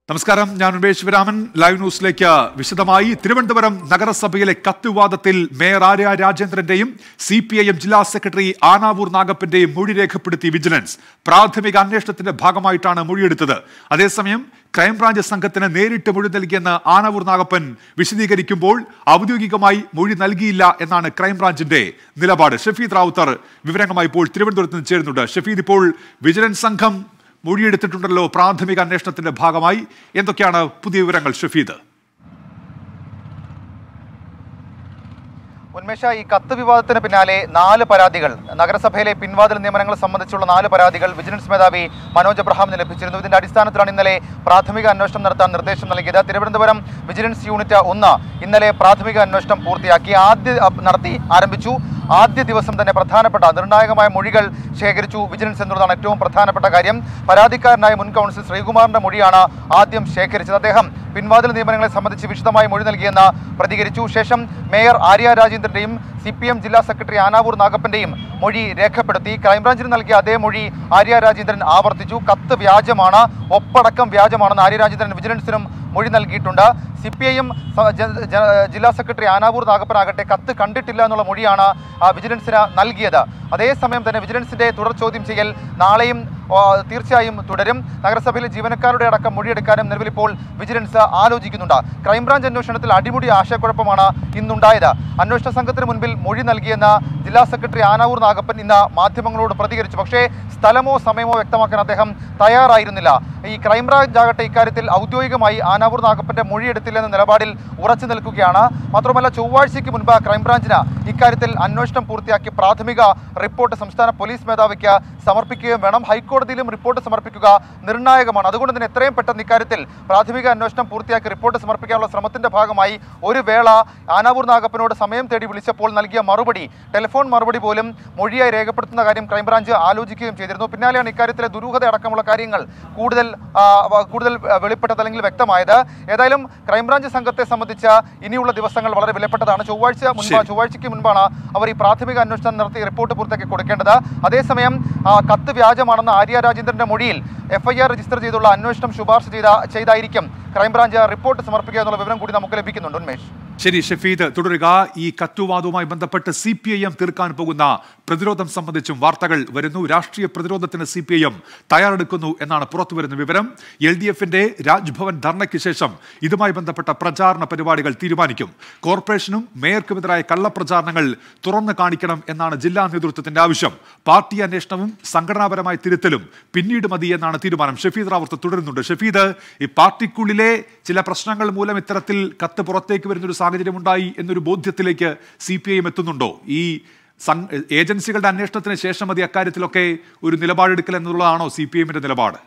നമസ്കാരം ഞാൻ ഉമേഷ് ശിവരാമൻ ലൈവ് ന്യൂസിലേക്ക് വിശദമായി തിരുവനന്തപുരം നഗരസഭയിലെ കത്ത് വിവാദത്തിൽ മേയർ ആര്യ രാജേന്ദ്രന്റെയും സി പി ഐ എം ജില്ലാ സെക്രട്ടറി ആനാവൂർ നാഗപ്പന്റെയും മൊഴി രേഖപ്പെടുത്തി വിജിലൻസ് പ്രാഥമിക അന്വേഷണത്തിന്റെ ഭാഗമായിട്ടാണ് മൊഴിയെടുത്തത് അതേസമയം ക്രൈംബ്രാഞ്ച് സംഘത്തിന് നേരിട്ട് മൊഴി നൽകിയെന്ന് ആനാവൂർ നാഗപ്പൻ വിശദീകരിക്കുമ്പോൾ ഔദ്യോഗികമായി മൊഴി നൽകിയില്ല എന്നാണ് ക്രൈംബ്രാഞ്ചിന്റെ നിലപാട് ഷഫീദ് റാവുത്തർ വിവരങ്ങളുമായി ഇപ്പോൾ തിരുവനന്തപുരത്ത് നിന്ന് ചേരുന്നുണ്ട് ഷഫീദ് ഇപ്പോൾ വിജിലൻസ് സംഘം മൊഴിയെടുത്തിട്ടുണ്ടല്ലോ പ്രാഥമിക അന്വേഷണത്തിന്റെ ഭാഗമായി എന്തൊക്കെയാണ് പുതിയ വിവരങ്ങൾ ഷഫീദ് ഉന്മേഷ ഈ കത്ത് വിവാദത്തിന് പിന്നാലെ നാല് പരാതികൾ നഗരസഭയിലെ പിൻവാതിൽ നിയമനങ്ങൾ സംബന്ധിച്ചുള്ള നാല് പരാതികൾ വിജിലൻസ് മേധാവി മനോജ് എബ്രഹാമിന് ലഭിച്ചിരുന്നു ഇതിന്റെ അടിസ്ഥാനത്തിലാണ് ഇന്നലെ പ്രാഥമിക അന്വേഷണം നടത്താൻ നിർദ്ദേശം നൽകിയത് തിരുവനന്തപുരം വിജിലൻസ് യൂണിറ്റ് ഒന്ന് ഇന്നലെ പ്രാഥമിക അന്വേഷണം പൂർത്തിയാക്കി ആദ്യ അ- നടത്തി ആരംഭിച്ചു ആദ്യ ദിവസം തന്നെ പ്രധാനപ്പെട്ട നിർണായകമായ മൊഴികൾ ശേഖരിച്ചു വിജിലൻസ് എന്നുള്ളതാണ് ഏറ്റവും പ്രധാനപ്പെട്ട കാര്യം പരാതിക്കാരനായ മുൻ കൗൺസിൽ ശ്രീകുമാറിന്റെ മൊഴിയാണ് ആദ്യം ശേഖരിച്ചത് അദ്ദേഹം പിൻവാതിൽ നിയമനങ്ങളെ സംബന്ധിച്ച് വിശദമായി മൊഴി നൽകിയെന്ന് പ്രതികരിച്ചു ശേഷം മേയർ ആര്യ രാജേന്ദ്രന്റെയും സി പി എം ജില്ലാ സെക്രട്ടറി ആനാവൂർ നാഗപ്പന്റെയും മൊഴി രേഖപ്പെടുത്തി ക്രൈംബ്രാഞ്ചിന് നൽകിയ അതേ മൊഴി ആര്യ രാജേന്ദ്രൻ ആവർത്തിച്ചു കത്ത് വ്യാജമാണ് ഒപ്പടക്കം വ്യാജമാണെന്ന് ആര്യ രാജേന്ദ്രൻ വിജിലൻസിനും മൊഴി നൽകിയിട്ടുണ്ട് സി പി ഐ എം ജില്ലാ സെക്രട്ടറി ആനാവൂർ നാഗപ്പനാകട്ടെ കത്ത് കണ്ടിട്ടില്ല എന്നുള്ള മൊഴിയാണ് ആ, വിജിലൻസിന് നൽകിയത് അതേസമയം തന്നെ വിജിലൻസിന്റെ തുടർ ചോദ്യം ചെയ്യൽ നാളെയും ആ, തീർച്ചയായും തുടരും നഗരസഭയിലെ ജീവനക്കാരുടെ അടക്കം മൊഴിയെടുക്കാനും നിലവിൽ ഇപ്പോൾ വിജിലൻസ് ആലോചിക്കുന്നുണ്ട് ക്രൈംബ്രാഞ്ച് അന്വേഷണത്തിൽ അടിമുടി ആശയക്കുഴപ്പമാണ് ഇന്നുണ്ടായത് അന്വേഷണ സംഘത്തിന് മുൻപിൽ മൊഴി നൽകിയെന്ന് ജില്ലാ സെക്രട്ടറി ആനാവൂർ നാഗപ്പൻ ഇന്ന് മാധ്യമങ്ങളോട് പ്രതികരിച്ചു പക്ഷേ സ്ഥലമോ സമയമോ വ്യക്തമാക്കാൻ അദ്ദേഹം തയ്യാറായിരുന്നില്ല ഈ ക്രൈംബ്രാഞ്ച് ആകട്ടെ ഇക്കാര്യത്തിൽ ഔദ്യോഗികമായി ആനാവൂർ നാഗപ്പന്റെ മൊഴിയെടുത്തില്ലെന്ന നിലപാടിൽ ഉറച്ചു നിൽക്കുകയാണ് മാത്രമല്ല ചൊവ്വാഴ്ചയ്ക്ക് മുൻപ് ക്രൈംബ്രാഞ്ചിന് ഇക്കാര്യത്തിൽ അന്വേഷണം പൂർത്തിയാക്കി പ്രാഥമിക റിപ്പോർട്ട് സംസ്ഥാന പോലീസ് മേധാവിക്ക് സമർപ്പിക്കുകയും വേണം ഹൈക്കോടതിയിലും റിപ്പോർട്ട് സമർപ്പിക്കുക നിർണായകമാണ് അതുകൊണ്ട് തന്നെ എത്രയും പെട്ടെന്ന് ഇക്കാര്യത്തിൽ പ്രാഥമിക അന്വേഷണം പൂർത്തിയാക്കി റിപ്പോർട്ട് സമർപ്പിക്കാനുള്ള ശ്രമത്തിന്റെ ഭാഗമായി ഒരു വേള ആനാവൂർ നാഗപ്പനോട് സമയം തേടി വിളിച്ചപ്പോൾ നൽകിയ മറുപടി ടെലിഫോൺ മറുപടി പോലും മൊഴിയായി രേഖപ്പെടുത്തുന്ന കാര്യം ക്രൈംബ്രാഞ്ച് ആലോചിക്കുകയും ചെയ്തിരുന്നു പിന്നാലെയാണ് ഇക്കാര്യത്തിലെ ദുരൂഹത അടക്കമുള്ള കാര്യങ്ങൾ കൂടുതൽ ആ, വ- കൂടുതൽ ആ, വെളിപ്പെട്ടത് അല്ലെങ്കിൽ വ്യക്തമായത് ഏതായാലും ക്രൈംബ്രാഞ്ച് സംഘത്തെ സംബന്ധിച്ച് ഇനിയുള്ള ദിവസങ്ങൾ വളരെ വിലപ്പെട്ടതാണ് ചൊവ്വാഴ്ച മുൻപ് ശരി. ചൊവ്വാഴ്ചയ്ക്ക് മുൻപാണ് അവർ ഈ പ്രാഥമിക അന്വേഷണം നടത്തി റിപ്പോർട്ട് പൂർത്തിയാക്കി കൊടുക്കേണ്ടത് അതേസമയം ആ, കത്ത് വ്യാജമാണെന്ന ആര്യ രാജേന്ദ്രന്റെ മൊഴിയിൽ എഫ്ഐആർ രജിസ്റ്റർ ചെയ്തുള്ള അന്വേഷണം ശുപാർശ ചെയ്ത ചെയ്തായിരിക്കും ക്രൈംബ്രാഞ്ച് റിപ്പോർട്ട് സമർപ്പിക്കുക എന്നുള്ള വിവരം കൂടി നമുക്ക് ലഭിക്കുന്നുണ്ട് ഉന്മേഷ് ശരി ഷഫീദ് തുടരുക ഈ കത്തുവാദവുമായി ബന്ധപ്പെട്ട് സി പി ഐ എം തീർക്കാൻ പോകുന്ന പ്രതിരോധം സംബന്ധിച്ചും വാർത്തകൾ വരുന്നു രാഷ്ട്രീയ പ്രതിരോധത്തിന് സി പി ഐ എം തയ്യാറെടുക്കുന്നു എന്നാണ് പുറത്തുവരുന്ന വിവരം എൽ ഡി എഫിന്റെ രാജ്ഭവൻ ധർണയ്ക്ക് ശേഷം ഇതുമായി ബന്ധപ്പെട്ട പ്രചാരണ പരിപാടികൾ തീരുമാനിക്കും കോർപ്പറേഷനും മേയർക്കുമെതിരായ കള്ളപ്രചാരണങ്ങൾ തുറന്നു കാണിക്കണം എന്നാണ് ജില്ലാ നേതൃത്വത്തിന്റെ ആവശ്യം പാർട്ടി അന്വേഷണവും സംഘടനാപരമായ തിരുത്തലും പിന്നീട് മതി എന്നാണ് തീരുമാനം ഷഫീദ് റാവത്ത് തുടരുന്നുണ്ട് ഷഫീദ് ഈ പാർട്ടിക്കുള്ളിലെ ചില പ്രശ്നങ്ങൾ മൂലം ഇത്തരത്തിൽ കത്ത് പുറത്തേക്ക് വരുന്നൊരു സാഹചര്യമുണ്ടായി എന്നൊരു ബോധ്യത്തിലേക്ക് സി പി ഐ എം എത്തുന്നുണ്ടോ ഈ സം- ഏജൻസികളുടെ അന്വേഷണത്തിന് ശേഷം മതി അക്കാര്യത്തിലൊക്കെ ഒരു നിലപാടെടുക്കൽ എന്നുള്ളതാണോ സി പി എമ്മിന്റെ നിലപാട്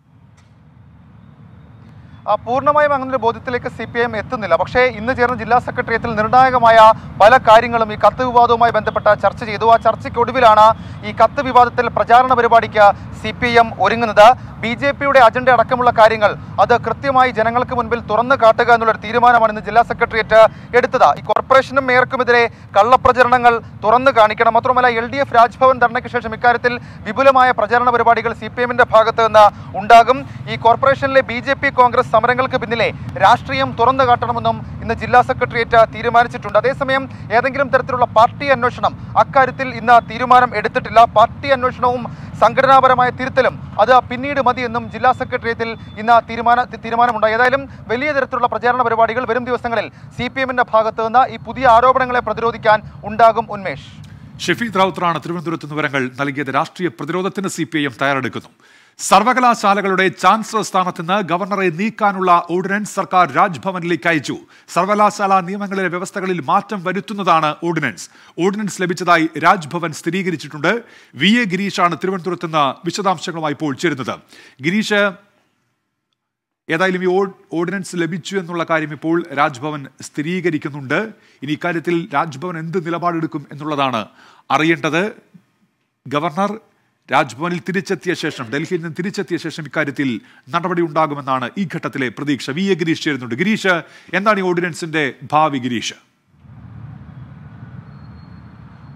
ആ, പൂർണ്ണമായും അങ്ങനെ ഒരു ബോധ്യത്തിലേക്ക് സി പി എം എത്തുന്നില്ല പക്ഷേ ഇന്ന് ചേർന്ന ജില്ലാ സെക്രട്ടേറിയറ്റിൽ നിർണായകമായ പല കാര്യങ്ങളും ഈ കത്ത് വിവാദവുമായി ബന്ധപ്പെട്ട ചർച്ച ചെയ്തു ആ ചർച്ചയ്ക്കൊടുവിലാണ് ഈ കത്ത് വിവാദത്തിൽ പ്രചാരണ പരിപാടിക്ക് സി പി എം ഒരുങ്ങുന്നത് ബി ജെ പിയുടെ അജണ്ട അടക്കമുള്ള കാര്യങ്ങൾ അത് കൃത്യമായി ജനങ്ങൾക്ക് മുൻപിൽ തുറന്നു കാട്ടുക എന്നുള്ളൊരു തീരുമാനമാണ് ഇന്ന് ജില്ലാ സെക്രട്ടേറിയറ്റ് എടുത്തത് ഈ കോർപ്പറേഷനും മേയർക്കുമെതിരെ കള്ളപ്രചരണങ്ങൾ തുറന്നു കാണിക്കണം മാത്രമല്ല എൽ ഡി എഫ് രാജ്ഭവൻ ധർണയ്ക്ക് ശേഷം ഇക്കാര്യത്തിൽ വിപുലമായ പ്രചാരണ പരിപാടികൾ സി പി എമ്മിന്റെ ഭാഗത്ത് നിന്ന് ഉണ്ടാകും ഈ കോർപ്പറേഷനിലെ ബി ജെ പി കോൺഗ്രസ് സമരങ്ങൾക്ക് പിന്നിലെ രാഷ്ട്രീയം തുറന്നു കാട്ടണമെന്നും ഇന്ന് ജില്ലാ സെക്രട്ടേറിയറ്റ് തീരുമാനിച്ചിട്ടുണ്ട് അതേസമയം ഏതെങ്കിലും തരത്തിലുള്ള പാർട്ടി അന്വേഷണം അക്കാര്യത്തിൽ ഇന്ന് തീരുമാനം എടുത്തിട്ടില്ല പാർട്ടി അന്വേഷണവും സംഘടനാപരമായ തിരുത്തലും അത് പിന്നീട് മതി എന്നും ജില്ലാ സെക്രട്ടേറിയറ്റിൽ ഇന്ന് തീരുമാന തീരുമാനമുണ്ടായി ഏതായാലും വലിയ തരത്തിലുള്ള പ്രചാരണ പരിപാടികൾ വരും ദിവസങ്ങളിൽ സി പി എമ്മിന്റെ ഭാഗത്ത് നിന്ന് ഈ പുതിയ ആരോപണങ്ങളെ പ്രതിരോധിക്കാൻ ഉണ്ടാകും ഉന്മേഷ് ഷഫീദ് റാവുത്തറാണ് തിരുവനന്തപുരത്ത് നിന്ന് വിവരങ്ങൾ നൽകിയത് രാഷ്ട്രീയ പ്രതിരോധത്തിന് സി പി ഐ എം തയ്യാറെടുക്കുന്നു സർവകലാശാലകളുടെ ചാൻസലർ സ്ഥാനത്ത് നിന്ന് ഗവർണറെ നീക്കാനുള്ള ഓർഡിനൻസ് സർക്കാർ രാജ്ഭവനിലേക്ക് അയച്ചു സർവകലാശാല നിയമങ്ങളിലെ വ്യവസ്ഥകളിൽ മാറ്റം വരുത്തുന്നതാണ് ഓർഡിനൻസ് ഓർഡിനൻസ് ലഭിച്ചതായി രാജ്ഭവൻ സ്ഥിരീകരിച്ചിട്ടുണ്ട് വി എ ഗിരീഷാണ് തിരുവനന്തപുരത്ത് നിന്ന് വിശദാംശങ്ങളുമായി ഇപ്പോൾ ചേരുന്നത് ഗിരീഷ് ഏതായാലും ഈ ഓ- ഓർഡിനൻസ് ലഭിച്ചു എന്നുള്ള കാര്യം ഇപ്പോൾ രാജ്ഭവൻ സ്ഥിരീകരിക്കുന്നുണ്ട് ഇനി ഇക്കാര്യത്തിൽ രാജ്ഭവൻ എന്ത് നിലപാടെടുക്കും എന്നുള്ളതാണ് അറിയേണ്ടത് ഗവർണർ രാജ്ഭവനിൽ തിരിച്ചെത്തിയ ശേഷം ഡൽഹിയിൽ നിന്ന് തിരിച്ചെത്തിയ ശേഷം ഇക്കാര്യത്തിൽ നടപടി ഉണ്ടാകുമെന്നാണ് ഈ ഘട്ടത്തിലെ പ്രതീക്ഷ വി എ ഗിരീഷ് ചേരുന്നുണ്ട് ഗിരീഷ് എന്താണ് ഈ ഓർഡിനൻസിന്റെ ഭാവി ഗിരീഷ്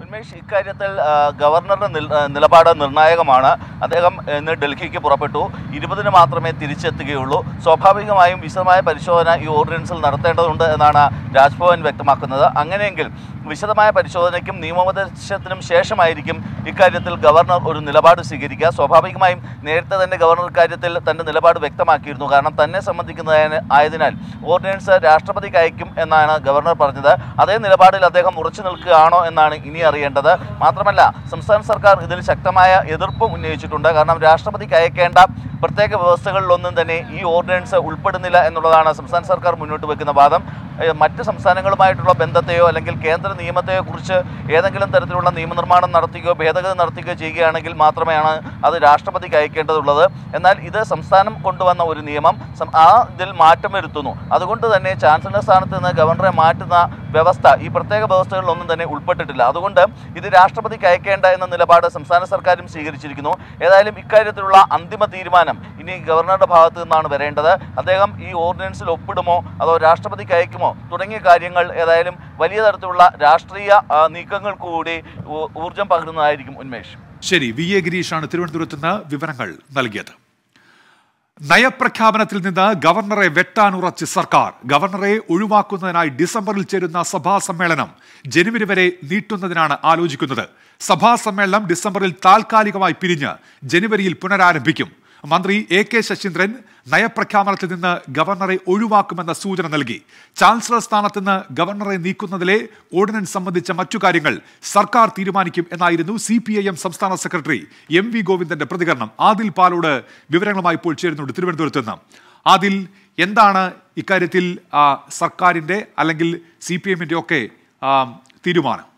ഉന്മേഷ് ഇക്കാര്യത്തിൽ ആ, ഗവർണറുടെ നിൽ- ആ, നിലപാട് നിർണായകമാണ് അദ്ദേഹം ഇന്ന് ഡൽഹിക്ക് പുറപ്പെട്ടു ഇരുപതിന് മാത്രമേ തിരിച്ചെത്തുകയുള്ളൂ സ്വാഭാവികമായും വിശദമായ പരിശോധന ഈ ഓർഡിനൻസിൽ നടത്തേണ്ടതുണ്ട് എന്നാണ് രാജ്ഭവൻ വ്യക്തമാക്കുന്നത് അങ്ങനെയെങ്കിൽ വിശദമായ പരിശോധനയ്ക്കും നിയമോപദേശത്തിനും ശേഷമായിരിക്കും ഇക്കാര്യത്തിൽ ഗവർണർ ഒരു നിലപാട് സ്വീകരിക്കുക സ്വാഭാവികമായും നേരത്തെ തന്നെ ഗവർണർ ഇക്കാര്യത്തിൽ തന്റെ നിലപാട് വ്യക്തമാക്കിയിരുന്നു കാരണം തന്നെ സംബന്ധിക്കുന്നതിന് ആയതിനാൽ ഓർഡിനൻസ് രാഷ്ട്രപതിക്ക് അയക്കും എന്നാണ് ഗവർണർ പറഞ്ഞത് അതേ നിലപാടിൽ അദ്ദേഹം ഉറച്ചു നിൽക്കുകയാണോ എന്നാണ് ഇനി അറിയേണ്ടത് മാത്രമല്ല സംസ്ഥാന സർക്കാർ ഇതിൽ ശക്തമായ എതിർപ്പും ഉന്നയിച്ചിട്ടുണ്ട് കാരണം രാഷ്ട്രപതിക്ക് അയക്കേണ്ട പ്രത്യേക വ്യവസ്ഥകളിലൊന്നും തന്നെ ഈ ഓർഡിനൻസ് ഉൾപ്പെടുന്നില്ല എന്നുള്ളതാണ് സംസ്ഥാന സർക്കാർ മുന്നോട്ട് വെക്കുന്ന വാദം ഏഹ് മറ്റ് സംസ്ഥാനങ്ങളുമായിട്ടുള്ള ബന്ധത്തെയോ അല്ലെങ്കിൽ കേന്ദ്ര നിയമത്തെയോ കുറിച്ച് ഏതെങ്കിലും തരത്തിലുള്ള നിയമനിർമ്മാണം നടത്തുകയോ ഭേദഗതി നടത്തുകയോ ചെയ്യുകയാണെങ്കിൽ മാത്രമാണ് അത് രാഷ്ട്രപതിക്ക് അയക്കേണ്ടതുള്ളത് എന്നാൽ ഇത് സംസ്ഥാനം കൊണ്ടുവന്ന ഒരു നിയമം സം- ആ ഇതിൽ മാറ്റം വരുത്തുന്നു അതുകൊണ്ട് തന്നെ ചാൻസലർ സ്ഥാനത്ത് നിന്ന് ഗവർണറെ മാറ്റുന്ന വ്യവസ്ഥ ഈ പ്രത്യേക വ്യവസ്ഥകളിലൊന്നും തന്നെ ഉൾപ്പെട്ടിട്ടില്ല അതുകൊണ്ട് ഇത് രാഷ്ട്രപതിക്ക് അയക്കേണ്ട എന്ന നിലപാട് സംസ്ഥാന സർക്കാരും സ്വീകരിച്ചിരിക്കുന്നു ഏതായാലും ഇക്കാര്യത്തിലുള്ള അന്തിമ തീരുമാനം ഇനി ഗവർണറുടെ ഭാഗത്തു നിന്നാണ് വരേണ്ടത് അദ്ദേഹം ഈ ഓർഡിനൻസിൽ ഒപ്പിടുമോ അതോ രാഷ്ട്രപതിക്ക് അയക്കുമോ തുടങ്ങിയ കാര്യങ്ങൾ ഏതായാലും വലിയ തരത്തിലുള്ള രാഷ്ട്രീയ ആ, നീക്കങ്ങൾക്ക് കൂടി ഊ- ഊർജം പകരുന്നതായിരിക്കും ഉന്മേഷ് ശരി വി എ ഗിരീഷാണ് തിരുവനന്തപുരത്ത് നിന്ന് വിവരങ്ങൾ നൽകിയത് നയപ്രഖ്യാപനത്തിൽ നിന്ന് ഗവർണറെ വെട്ടാനുറച്ച് സർക്കാർ ഗവർണറെ ഒഴിവാക്കുന്നതിനായി ഡിസംബറിൽ ചേരുന്ന സഭാ സമ്മേളനം ജനുവരി വരെ നീട്ടുന്നതിനാണ് ആലോചിക്കുന്നത് സഭാ സമ്മേളനം ഡിസംബറിൽ താൽക്കാലികമായി പിരിഞ്ഞ് ജനുവരിയിൽ പുനരാരംഭിക്കും മന്ത്രി എ കെ ശശീന്ദ്രൻ നയപ്രഖ്യാപനത്തിൽ നിന്ന് ഗവർണറെ ഒഴിവാക്കുമെന്ന സൂചന നൽകി ചാൻസലർ സ്ഥാനത്ത് നിന്ന് ഗവർണറെ നീക്കുന്നതിലെ ഓർഡിനൻസ് സംബന്ധിച്ച മറ്റു കാര്യങ്ങൾ സർക്കാർ തീരുമാനിക്കും എന്നായിരുന്നു സി പി ഐ എം സംസ്ഥാന സെക്രട്ടറി എം വി ഗോവിന്ദന്റെ പ്രതികരണം ആദിൽ പാലോട് വിവരങ്ങളുമായി ഇപ്പോൾ ചേരുന്നുണ്ട് തിരുവനന്തപുരത്ത് നിന്ന് ആദിൽ എന്താണ് ഇക്കാര്യത്തിൽ ആ, സർക്കാരിന്റെ അല്ലെങ്കിൽ സി പി എമ്മിന്റെ ഒക്കെ ആ, തീരുമാനം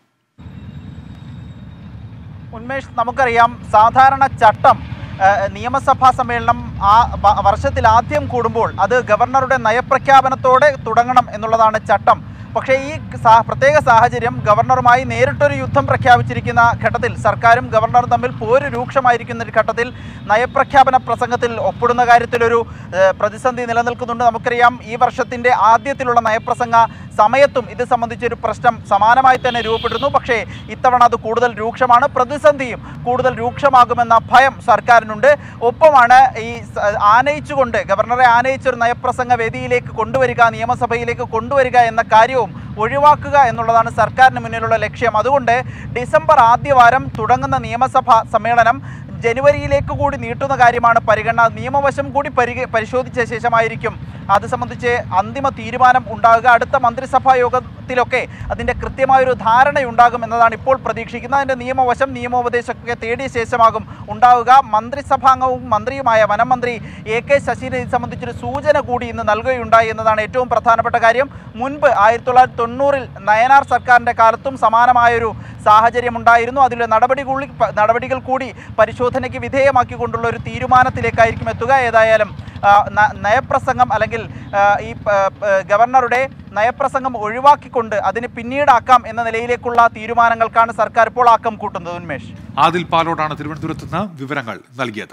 ഉന്മേഷ് നമുക്കറിയാം സാധാരണ ചട്ടം ഏഹ്, നിയമസഭാ സമ്മേളനം ആ വ- വർഷത്തിൽ ആദ്യം കൂടുമ്പോൾ അത് ഗവർണറുടെ നയപ്രഖ്യാപനത്തോടെ തുടങ്ങണം എന്നുള്ളതാണ് ചട്ടം പക്ഷേ ഈ സാ- പ്രത്യേക സാഹചര്യം ഗവർണറുമായി നേരിട്ടൊരു യുദ്ധം പ്രഖ്യാപിച്ചിരിക്കുന്ന ഘട്ടത്തിൽ സർക്കാരും ഗവർണറും തമ്മിൽ പോര് രൂക്ഷമായിരിക്കുന്ന ഒരു ഘട്ടത്തിൽ നയപ്രഖ്യാപന പ്രസംഗത്തിൽ ഒപ്പിടുന്ന കാര്യത്തിലൊരു ഏഹ്, പ്രതിസന്ധി നിലനിൽക്കുന്നുണ്ട് നമുക്കറിയാം ഈ വർഷത്തിൻ്റെ ആദ്യത്തിലുള്ള നയപ്രസംഗ സമയത്തും ഇത് സംബന്ധിച്ചൊരു പ്രശ്നം സമാനമായി തന്നെ രൂപപ്പെട്ടിരുന്നു പക്ഷേ ഇത്തവണ അത് കൂടുതൽ രൂക്ഷമാണ് പ്രതിസന്ധിയും കൂടുതൽ രൂക്ഷമാകുമെന്ന ഭയം സർക്കാരിനുണ്ട് ഒപ്പമാണ് ഈ സ- ആനയിച്ചുകൊണ്ട് ഗവർണറെ ആനയിച്ചൊരു നയപ്രസംഗ വേദിയിലേക്ക് കൊണ്ടുവരിക നിയമസഭയിലേക്ക് കൊണ്ടുവരിക എന്ന കാര്യവും ഒഴിവാക്കുക എന്നുള്ളതാണ് സർക്കാരിന് മുന്നിലുള്ള ലക്ഷ്യം അതുകൊണ്ട് ഡിസംബർ ആദ്യവാരം തുടങ്ങുന്ന നിയമസഭാ സമ്മേളനം ജനുവരിയിലേക്ക് കൂടി നീട്ടുന്ന കാര്യമാണ് പരിഗണന നിയമവശം കൂടി പരിഗ പരിശോധിച്ച ശേഷമായിരിക്കും അത് സംബന്ധിച്ച് അന്തിമ തീരുമാനം ഉണ്ടാകുക അടുത്ത മന്ത്രിസഭാ യോഗത്തിലൊക്കെ അതിൻ്റെ കൃത്യമായൊരു ധാരണയുണ്ടാകും എന്നതാണ് ഇപ്പോൾ പ്രതീക്ഷിക്കുന്നത് അതിൻ്റെ നിയമവശം നിയമോപദേശമൊക്കെ തേടിയ ശേഷമാകും ഉണ്ടാവുക മന്ത്രിസഭാംഗവും മന്ത്രിയുമായ വനം മന്ത്രി എ കെ ശശീന്ദ്രൻ ഇത് സംബന്ധിച്ചൊരു സൂചന കൂടി ഇന്ന് നൽകുകയുണ്ടായി എന്നതാണ് ഏറ്റവും പ്രധാനപ്പെട്ട കാര്യം മുൻപ് ആയിരത്തി തൊള്ളായിരത്തി തൊണ്ണൂറിൽ നയനാർ സർക്കാരിൻ്റെ കാലത്തും സമാനമായൊരു സാഹചര്യം ഉണ്ടായിരുന്നു അതിലെ നടപടി കൂടി നടപടികൾ കൂടി പരിശോധനയ്ക്ക് വിധേയമാക്കിക്കൊണ്ടുള്ള ഒരു തീരുമാനത്തിലേക്കായിരിക്കും എത്തുക ഏതായാലും ആ, ന- നയപ്രസംഗം അല്ലെങ്കിൽ ആ, ഈ പ- പ- ഗവർണറുടെ നയപ്രസംഗം ഒഴിവാക്കിക്കൊണ്ട് അതിന് പിന്നീടാക്കാം എന്ന നിലയിലേക്കുള്ള തീരുമാനങ്ങൾക്കാണ് സർക്കാർ ഇപ്പോൾ ആക്കം കൂട്ടുന്നത് ഉന്മേഷ് ആദിൽ പാലോടാണ് തിരുവനന്തപുരത്ത് നിന്ന് വിവരങ്ങൾ നൽകിയത്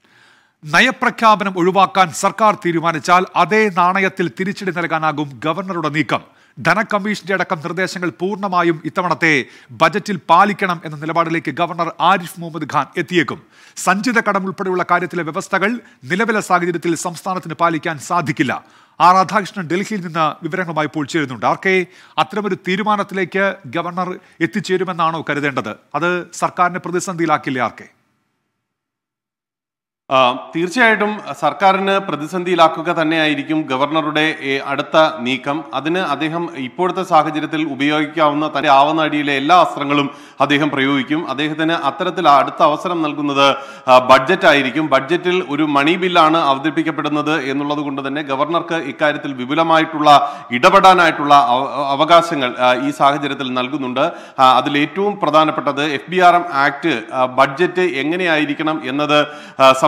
നയപ്രഖ്യാപനം ഒഴിവാക്കാൻ സർക്കാർ തീരുമാനിച്ചാൽ അതേ നാണയത്തിൽ തിരിച്ചടി നൽകാനാകും ഗവർണറുടെ നീക്കം ധനകമ്മീഷന്റെ അടക്കം നിർദ്ദേശങ്ങൾ പൂർണ്ണമായും ഇത്തവണത്തെ ബജറ്റിൽ പാലിക്കണം എന്ന നിലപാടിലേക്ക് ഗവർണർ ആരിഫ് മുഹമ്മദ് ഖാൻ എത്തിയേക്കും സഞ്ചിത കടം ഉൾപ്പെടെയുള്ള കാര്യത്തിലെ വ്യവസ്ഥകൾ നിലവിലെ സാഹചര്യത്തിൽ സംസ്ഥാനത്തിന് പാലിക്കാൻ സാധിക്കില്ല ആർ രാധാകൃഷ്ണൻ ഡൽഹിയിൽ നിന്ന് വിവരങ്ങളുമായി ഇപ്പോൾ ചേരുന്നുണ്ട് ആർ കെ അത്തരമൊരു തീരുമാനത്തിലേക്ക് ഗവർണർ എത്തിച്ചേരുമെന്നാണോ കരുതേണ്ടത് അത് സർക്കാരിനെ പ്രതിസന്ധിയിലാക്കില്ലേ ആർ കെ ആ, തീർച്ചയായിട്ടും സർക്കാരിന് പ്രതിസന്ധിയിലാക്കുക തന്നെയായിരിക്കും ഗവർണറുടെ ഏ, അടുത്ത നീക്കം അതിന് അദ്ദേഹം ഇപ്പോഴത്തെ സാഹചര്യത്തിൽ ഉപയോഗിക്കാവുന്ന തന്റെ ആവുന്ന അടിയിലെ എല്ലാ അസ്ത്രങ്ങളും അദ്ദേഹം പ്രയോഗിക്കും അദ്ദേഹത്തിന് അത്തരത്തിൽ അടുത്ത അവസരം നൽകുന്നത് ആ, ബഡ്ജറ്റ് ആയിരിക്കും ബഡ്ജറ്റിൽ ഒരു മണി ബില്ലാണ് അവതരിപ്പിക്കപ്പെടുന്നത് എന്നുള്ളത് കൊണ്ട് തന്നെ ഗവർണർക്ക് ഇക്കാര്യത്തിൽ വിപുലമായിട്ടുള്ള ഇടപെടാനായിട്ടുള്ള അവ- അവകാശങ്ങൾ ആ, ഈ സാഹചര്യത്തിൽ നൽകുന്നുണ്ട് ആ, അതിൽ ഏറ്റവും പ്രധാനപ്പെട്ടത് F B R M act ആ, ബഡ്ജറ്റ് എങ്ങനെയായിരിക്കണം എന്നത് ആ, സംബന്ധിച്ച്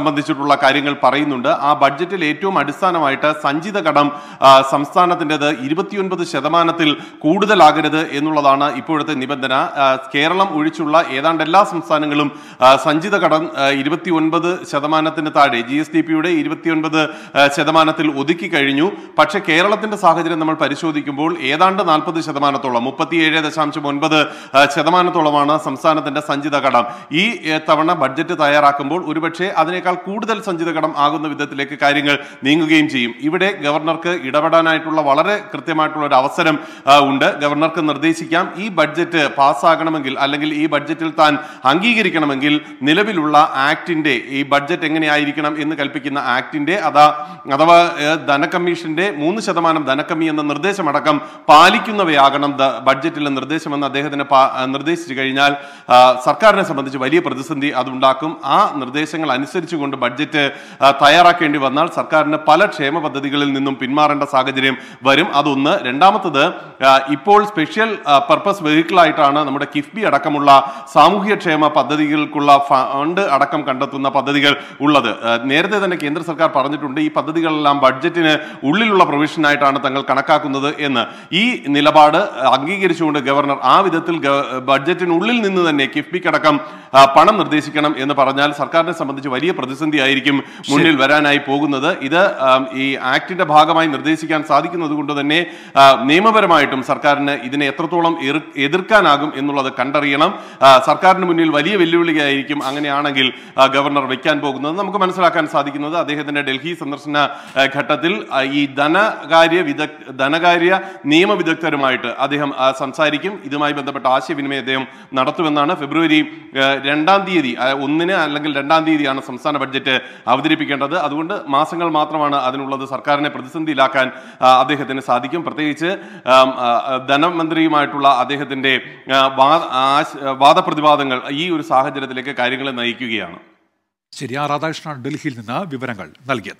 സംബന്ധിച്ചിട്ടുള്ള കാര്യങ്ങൾ പറയുന്നുണ്ട് ആ ബഡ്ജറ്റിൽ ഏറ്റവും അടിസ്ഥാനമായിട്ട് സഞ്ചിത കടം ആ, സംസ്ഥാനത്തിൻ്റെത് ഇരുപത്തിയൊൻപത് ശതമാനത്തിൽ കൂടുതലാകരുത് എന്നുള്ളതാണ് ഇപ്പോഴത്തെ നിബന്ധന ആ, കേരളം ഒഴിച്ചുള്ള ഏതാണ്ട് എല്ലാ സംസ്ഥാനങ്ങളും ആ, സഞ്ചിത കടം ഇരുപത്തി ഒൻപത് ശതമാനത്തിന് താഴെ ജി എസ് ഡി പിയുടെ ഇരുപത്തിയൊൻപത് ശതമാനത്തിൽ ഒതുക്കി കഴിഞ്ഞു പക്ഷേ കേരളത്തിന്റെ സാഹചര്യം നമ്മൾ പരിശോധിക്കുമ്പോൾ ഏതാണ്ട് നാൽപ്പത് ശതമാനത്തോളം മുപ്പത്തിയേഴ് ദശാംശം ഒൻപത് ആ, ശതമാനത്തോളമാണ് സംസ്ഥാനത്തിന്റെ സഞ്ചിത കടം ഈ ഏ, തവണ ബഡ്ജറ്റ് തയ്യാറാക്കുമ്പോൾ ഒരുപക്ഷെ അതിനേക്കാൾ കൂടുതൽ സഞ്ചിത കടം ആകുന്ന വിധത്തിലേക്ക് കാര്യങ്ങൾ നീങ്ങുകയും ചെയ്യും ഇവിടെ ഗവർണർക്ക് ഇടപെടാനായിട്ടുള്ള വളരെ കൃത്യമായിട്ടുള്ള ഒരു അവസരം ആ, ഉണ്ട് ഗവർണർക്ക് നിർദ്ദേശിക്കാം ഈ ബഡ്ജറ്റ് പാസ്സാകണമെങ്കിൽ അല്ലെങ്കിൽ ഈ ബഡ്ജറ്റിൽ താൻ അംഗീകരിക്കണമെങ്കിൽ നിലവിലുള്ള ആക്ടിന്റെ ഈ ബഡ്ജറ്റ് എങ്ങനെയായിരിക്കണം എന്ന് കൽപ്പിക്കുന്ന ആക്ടിന്റെ അതാ അഥവാ ഏ, ധനകമ്മീഷന്റെ മൂന്ന് ശതമാനം ധനക്കമ്മി എന്ന നിർദ്ദേശമടക്കം പാലിക്കുന്നവയാകണം ദ- ബഡ്ജറ്റിലെ നിർദ്ദേശമെന്ന് അദ്ദേഹത്തിന് പാ- ആ, നിർദ്ദേശിച്ചു കഴിഞ്ഞാൽ ആ, സർക്കാരിനെ സംബന്ധിച്ച് വലിയ പ്രതിസന്ധി അതുണ്ടാക്കും ആ നിർദ്ദേശങ്ങൾ അനുസരിച്ചുകൊണ്ട് ബഡ്ജറ്റ് ആ, തയ്യാറാക്കേണ്ടി വന്നാൽ സർക്കാരിന് പല ക്ഷേമ പദ്ധതികളിൽ നിന്നും പിന്മാറേണ്ട സാഹചര്യം വരും അതൊന്ന് രണ്ടാമത്തത് ആ, ഇപ്പോൾ സ്പെഷ്യൽ പർപ്പസ് വെഹിക്കിൾ ആയിട്ടാണ് നമ്മുടെ കിഫ്ബി അടക്കമുള്ള സാമൂഹ്യക്ഷേമ പദ്ധതികൾക്കുള്ള ഫണ്ട് അടക്കം കണ്ടെത്തുന്ന പദ്ധതികൾ ഉള്ളത് ആ, നേരത്തെ തന്നെ കേന്ദ്ര സർക്കാർ പറഞ്ഞിട്ടുണ്ട് ഈ പദ്ധതികളെല്ലാം ബഡ്ജറ്റിന് ഉള്ളിലുള്ള പ്രൊവിഷനായിട്ടാണ് തങ്ങൾ കണക്കാക്കുന്നത് എന്ന് ഈ നിലപാട് അംഗീകരിച്ചുകൊണ്ട് ഗവർണർ ആ വിധത്തിൽ ഗ- ബഡ്ജറ്റിനുള്ളിൽ നിന്ന് തന്നെ കിഫ്ബിക്കടക്കം ആ, പണം നിർദ്ദേശിക്കണം എന്ന് പറഞ്ഞാൽ സർക്കാരിനെ സംബന്ധിച്ച് വലിയ പ്രതിസന്ധി ആയിരിക്കും മുന്നിൽ വരാനായി പോകുന്നത് ഇത് ആ, ഈ ആക്ടിന്റെ ഭാഗമായി നിർദ്ദേശിക്കാൻ സാധിക്കുന്നത് കൊണ്ട് തന്നെ ആ, നിയമപരമായിട്ടും സർക്കാരിന് ഇതിനെ എത്രത്തോളം എതിർ- എതിർക്കാനാകും എന്നുള്ളത് കണ്ടറിയണം ആ, സർക്കാരിന് മുന്നിൽ വലിയ വെല്ലുവിളിയായിരിക്കും അങ്ങനെയാണെങ്കിൽ ആ, ഗവർണർ വയ്ക്കാൻ പോകുന്നത് നമുക്ക് മനസ്സിലാക്കാൻ സാധിക്കുന്നത് അദ്ദേഹത്തിന്റെ ഡൽഹി സന്ദർശന ആ, ഘട്ടത്തിൽ ആ, ഈ ധനകാര്യ വിദഗ് ധനകാര്യ നിയമ വിദഗ്ധരുമായിട്ട് അദ്ദേഹം ആ, സംസാരിക്കും ഇതുമായി ബന്ധപ്പെട്ട ആശയവിനിമയം അദ്ദേഹം നടത്തുമെന്നാണ് ഫെബ്രുവരി ആ, രണ്ടാം തീയതി ആ, ഒന്നിന് അല്ലെങ്കിൽ രണ്ടാം തീയതിയാണ് സംസ്ഥാന ബഡ്ജറ്റ് അവതരിപ്പിക്കേണ്ടത് അതുകൊണ്ട് മാസങ്ങൾ മാത്രമാണ് അതിനുള്ളത് സർക്കാരിനെ പ്രതിസന്ധിയിലാക്കാൻ ആ, അദ്ദേഹത്തിന് സാധിക്കും പ്രത്യേകിച്ച് ആം, ആ, ധനമന്ത്രിയുമായിട്ടുള്ള അദ്ദേഹത്തിന്റെ ആ, വാ- ആശ- വാദപ്രതിവാദങ്ങൾ ഈ ഒരു സാഹചര്യത്തിലേക്ക് കാര്യങ്ങളെ നയിക്കുകയാണ് ശരി ആർ രാധാകൃഷ്ണൻ ഡൽഹിയിൽ നിന്ന് വിവരങ്ങൾ നൽകിയത്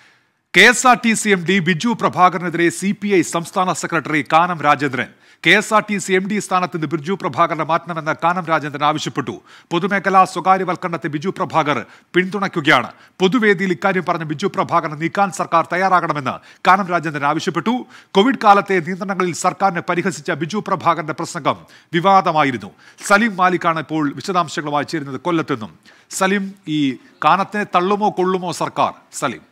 K S R T C M D Biju പ്രഭാകരനെതിരെ സി പി ഐ സംസ്ഥാന secretary Kanam Rajendran K S R T C M D സ്ഥാനത്ത് നിന്ന് ബിജു പ്രഭാകരനെ മാറ്റണമെന്ന് കാനം രാജേന്ദ്രൻ ആവശ്യപ്പെട്ടു പൊതുമേഖലാ സ്വകാര്യവൽക്കരണത്തെ ബിജു പ്രഭാകർ പിന്തുണയ്ക്കുകയാണ് പൊതുവേദിയിൽ ഇക്കാര്യം പറഞ്ഞ ബിജു പ്രഭാകരനെ നീക്കാൻ സർക്കാർ തയ്യാറാകണമെന്ന് കാനം രാജേന്ദ്രൻ ആവശ്യപ്പെട്ടു കോവിഡ് കാലത്തെ നിയന്ത്രണങ്ങളിൽ സർക്കാരിനെ പരിഹസിച്ച ബിജു പ്രഭാകരന്റെ പ്രസംഗം വിവാദമായിരുന്നു സലീം മാലിക്കാണ് ഇപ്പോൾ വിശദാംശങ്ങളുമായി ചേരുന്നത് കൊല്ലത്തെന്നും സലീം ഈ കാനത്തിനെ തള്ളുമോ കൊള്ളുമോ സർക്കാർ സലീം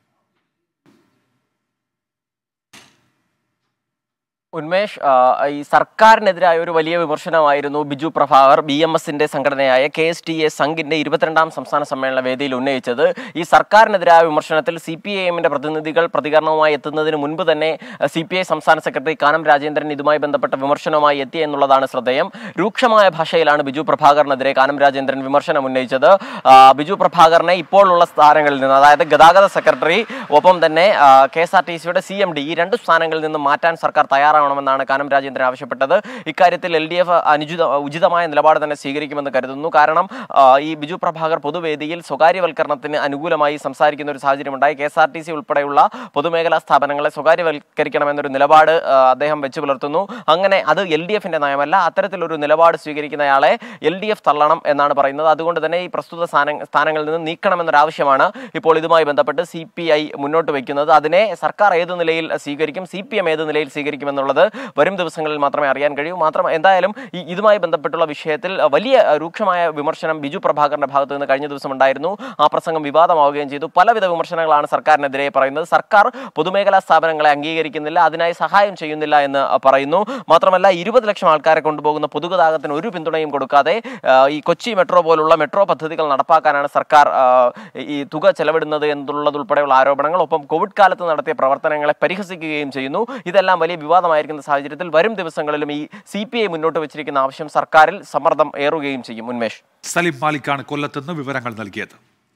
ഉന്മേഷ് ആ, ഈ സർക്കാരിനെതിരായ ഒരു വലിയ വിമർശനമായിരുന്നു ബിജു പ്രഭാകർ ബി എം എസിന്റെ സംഘടനയായ കെ എസ് ടി എ സംഘിന്റെ ഇരുപത്തിരണ്ടാം സംസ്ഥാന സമ്മേളന വേദിയിൽ ഉന്നയിച്ചത് ഈ സർക്കാരിനെതിരായ വിമർശനത്തിൽ സി പി ഐ എമ്മിന്റെ പ്രതിനിധികൾ പ്രതികരണവുമായി എത്തുന്നതിന് മുൻപ് തന്നെ സി പി ഐ സംസ്ഥാന സെക്രട്ടറി കാനം രാജേന്ദ്രൻ ഇതുമായി ബന്ധപ്പെട്ട വിമർശനവുമായി എത്തി എന്നുള്ളതാണ് ശ്രദ്ധേയം രൂക്ഷമായ ഭാഷയിലാണ് ബിജു പ്രഭാകറിനെതിരെ കാനം രാജേന്ദ്രൻ വിമർശനം ഉന്നയിച്ചത് ആ, ബിജു പ്രഭാകറിനെ ഇപ്പോഴുള്ള സ്ഥാനങ്ങളിൽ നിന്ന് അതായത് ഗതാഗത സെക്രട്ടറി ഒപ്പം തന്നെ കെ എസ് ആർ ടി സിയുടെ സി എം ഡി ഈ രണ്ട് സ്ഥാനങ്ങളിൽ നിന്ന് മാറ്റാൻ സർക്കാർ തയ്യാറാവണമെന്നാണ് കാനം രാജേന്ദ്രൻ ആവശ്യപ്പെട്ടത് ഇക്കാര്യത്തിൽ എൽ ഡി എഫ് അനുചിത ഉചിതമായ നിലപാട് തന്നെ സ്വീകരിക്കുമെന്ന് കരുതുന്നു കാരണം ആ, ഈ ബിജു പ്രഭാകർ പൊതുവേദിയിൽ സ്വകാര്യവൽക്കരണത്തിന് അനുകൂലമായി സംസാരിക്കുന്ന ഒരു സാഹചര്യമുണ്ടായി K S R T C ഉൾപ്പെടെയുള്ള പൊതുമേഖലാ സ്ഥാപനങ്ങളെ സ്വകാര്യവൽക്കരിക്കണമെന്നൊരു നിലപാട് ആ, അദ്ദേഹം വെച്ച് പുലർത്തുന്നു അങ്ങനെ അത് എൽ ഡി എഫിന്റെ നയമല്ല അത്തരത്തിലൊരു നിലപാട് സ്വീകരിക്കുന്നയാളെ എൽ ഡി എഫ് തള്ളണം എന്നാണ് പറയുന്നത് അതുകൊണ്ട് തന്നെ ഈ പ്രസ്തുത സ്ഥാന സ്ഥാനങ്ങളിൽ നിന്ന് നീക്കണമെന്നൊരാവശ്യമാണ് ഇപ്പോൾ ഇതുമായി ബന്ധപ്പെട്ട് സി പി ഐ മുന്നോട്ട് വയ്ക്കുന്നത് അതിനെ സർക്കാർ ഏത് നിലയിൽ സ്വീകരിക്കും സി പി എം ഏത് നിലയിൽ സ്വീകരിക്കുമെന്നുള്ളത് വരും ദിവസങ്ങളിൽ മാത്രമേ അറിയാൻ കഴിയൂ മാത്രം എന്തായാലും ഈ ഇതുമായി ബന്ധപ്പെട്ടുള്ള വിഷയത്തിൽ വലിയ രൂക്ഷമായ വിമർശനം ബിജു പ്രഭാകറിന്റെ ഭാഗത്ത് നിന്ന് കഴിഞ്ഞ ദിവസം ഉണ്ടായിരുന്നു ആ പ്രസംഗം വിവാദമാവുകയും ചെയ്തു പലവിധ വിമർശനങ്ങളാണ് സർക്കാരിനെതിരെ പറയുന്നത് സർക്കാർ പൊതുമേഖലാ സ്ഥാപനങ്ങളെ അംഗീകരിക്കുന്നില്ല അതിനായി സഹായം ചെയ്യുന്നില്ല എന്ന് പറയുന്നു മാത്രമല്ല ഇരുപത് ലക്ഷം ആൾക്കാരെ കൊണ്ടുപോകുന്ന പൊതുഗതാഗതത്തിന് ഒരു പിന്തുണയും കൊടുക്കാതെ ആ, ഈ കൊച്ചി മെട്രോ പോലുള്ള മെട്രോ പദ്ധതികൾ നടപ്പാക്കാനാണ് സർക്കാർ ആ, ഈ തുക ചെലവിടുന്നത് എന്നുള്ളതുൾപ്പെടെയുള്ള ആരോപണങ്ങൾ ഒപ്പം കോവിഡ് കാലത്ത് നടത്തിയ പ്രവർത്തനങ്ങളെ പരിഹസിക്കുകയും ചെയ്യുന്നു ഇതെല്ലാം വലിയ വിവാദമായിരിക്കുന്ന സാഹചര്യത്തിൽ വരും ദിവസങ്ങളിലും ഈ സി പി ഐ മുന്നോട്ട് വെച്ചിരിക്കുന്ന ആവശ്യം സർക്കാരിൽ സമ്മർദ്ദം ഏറുകയും ചെയ്യും ഉന്മേഷ് സലിം മാലിക്കാണ് കൊല്ലത്തുനിന്ന് വിവരങ്ങൾ നൽകിയത്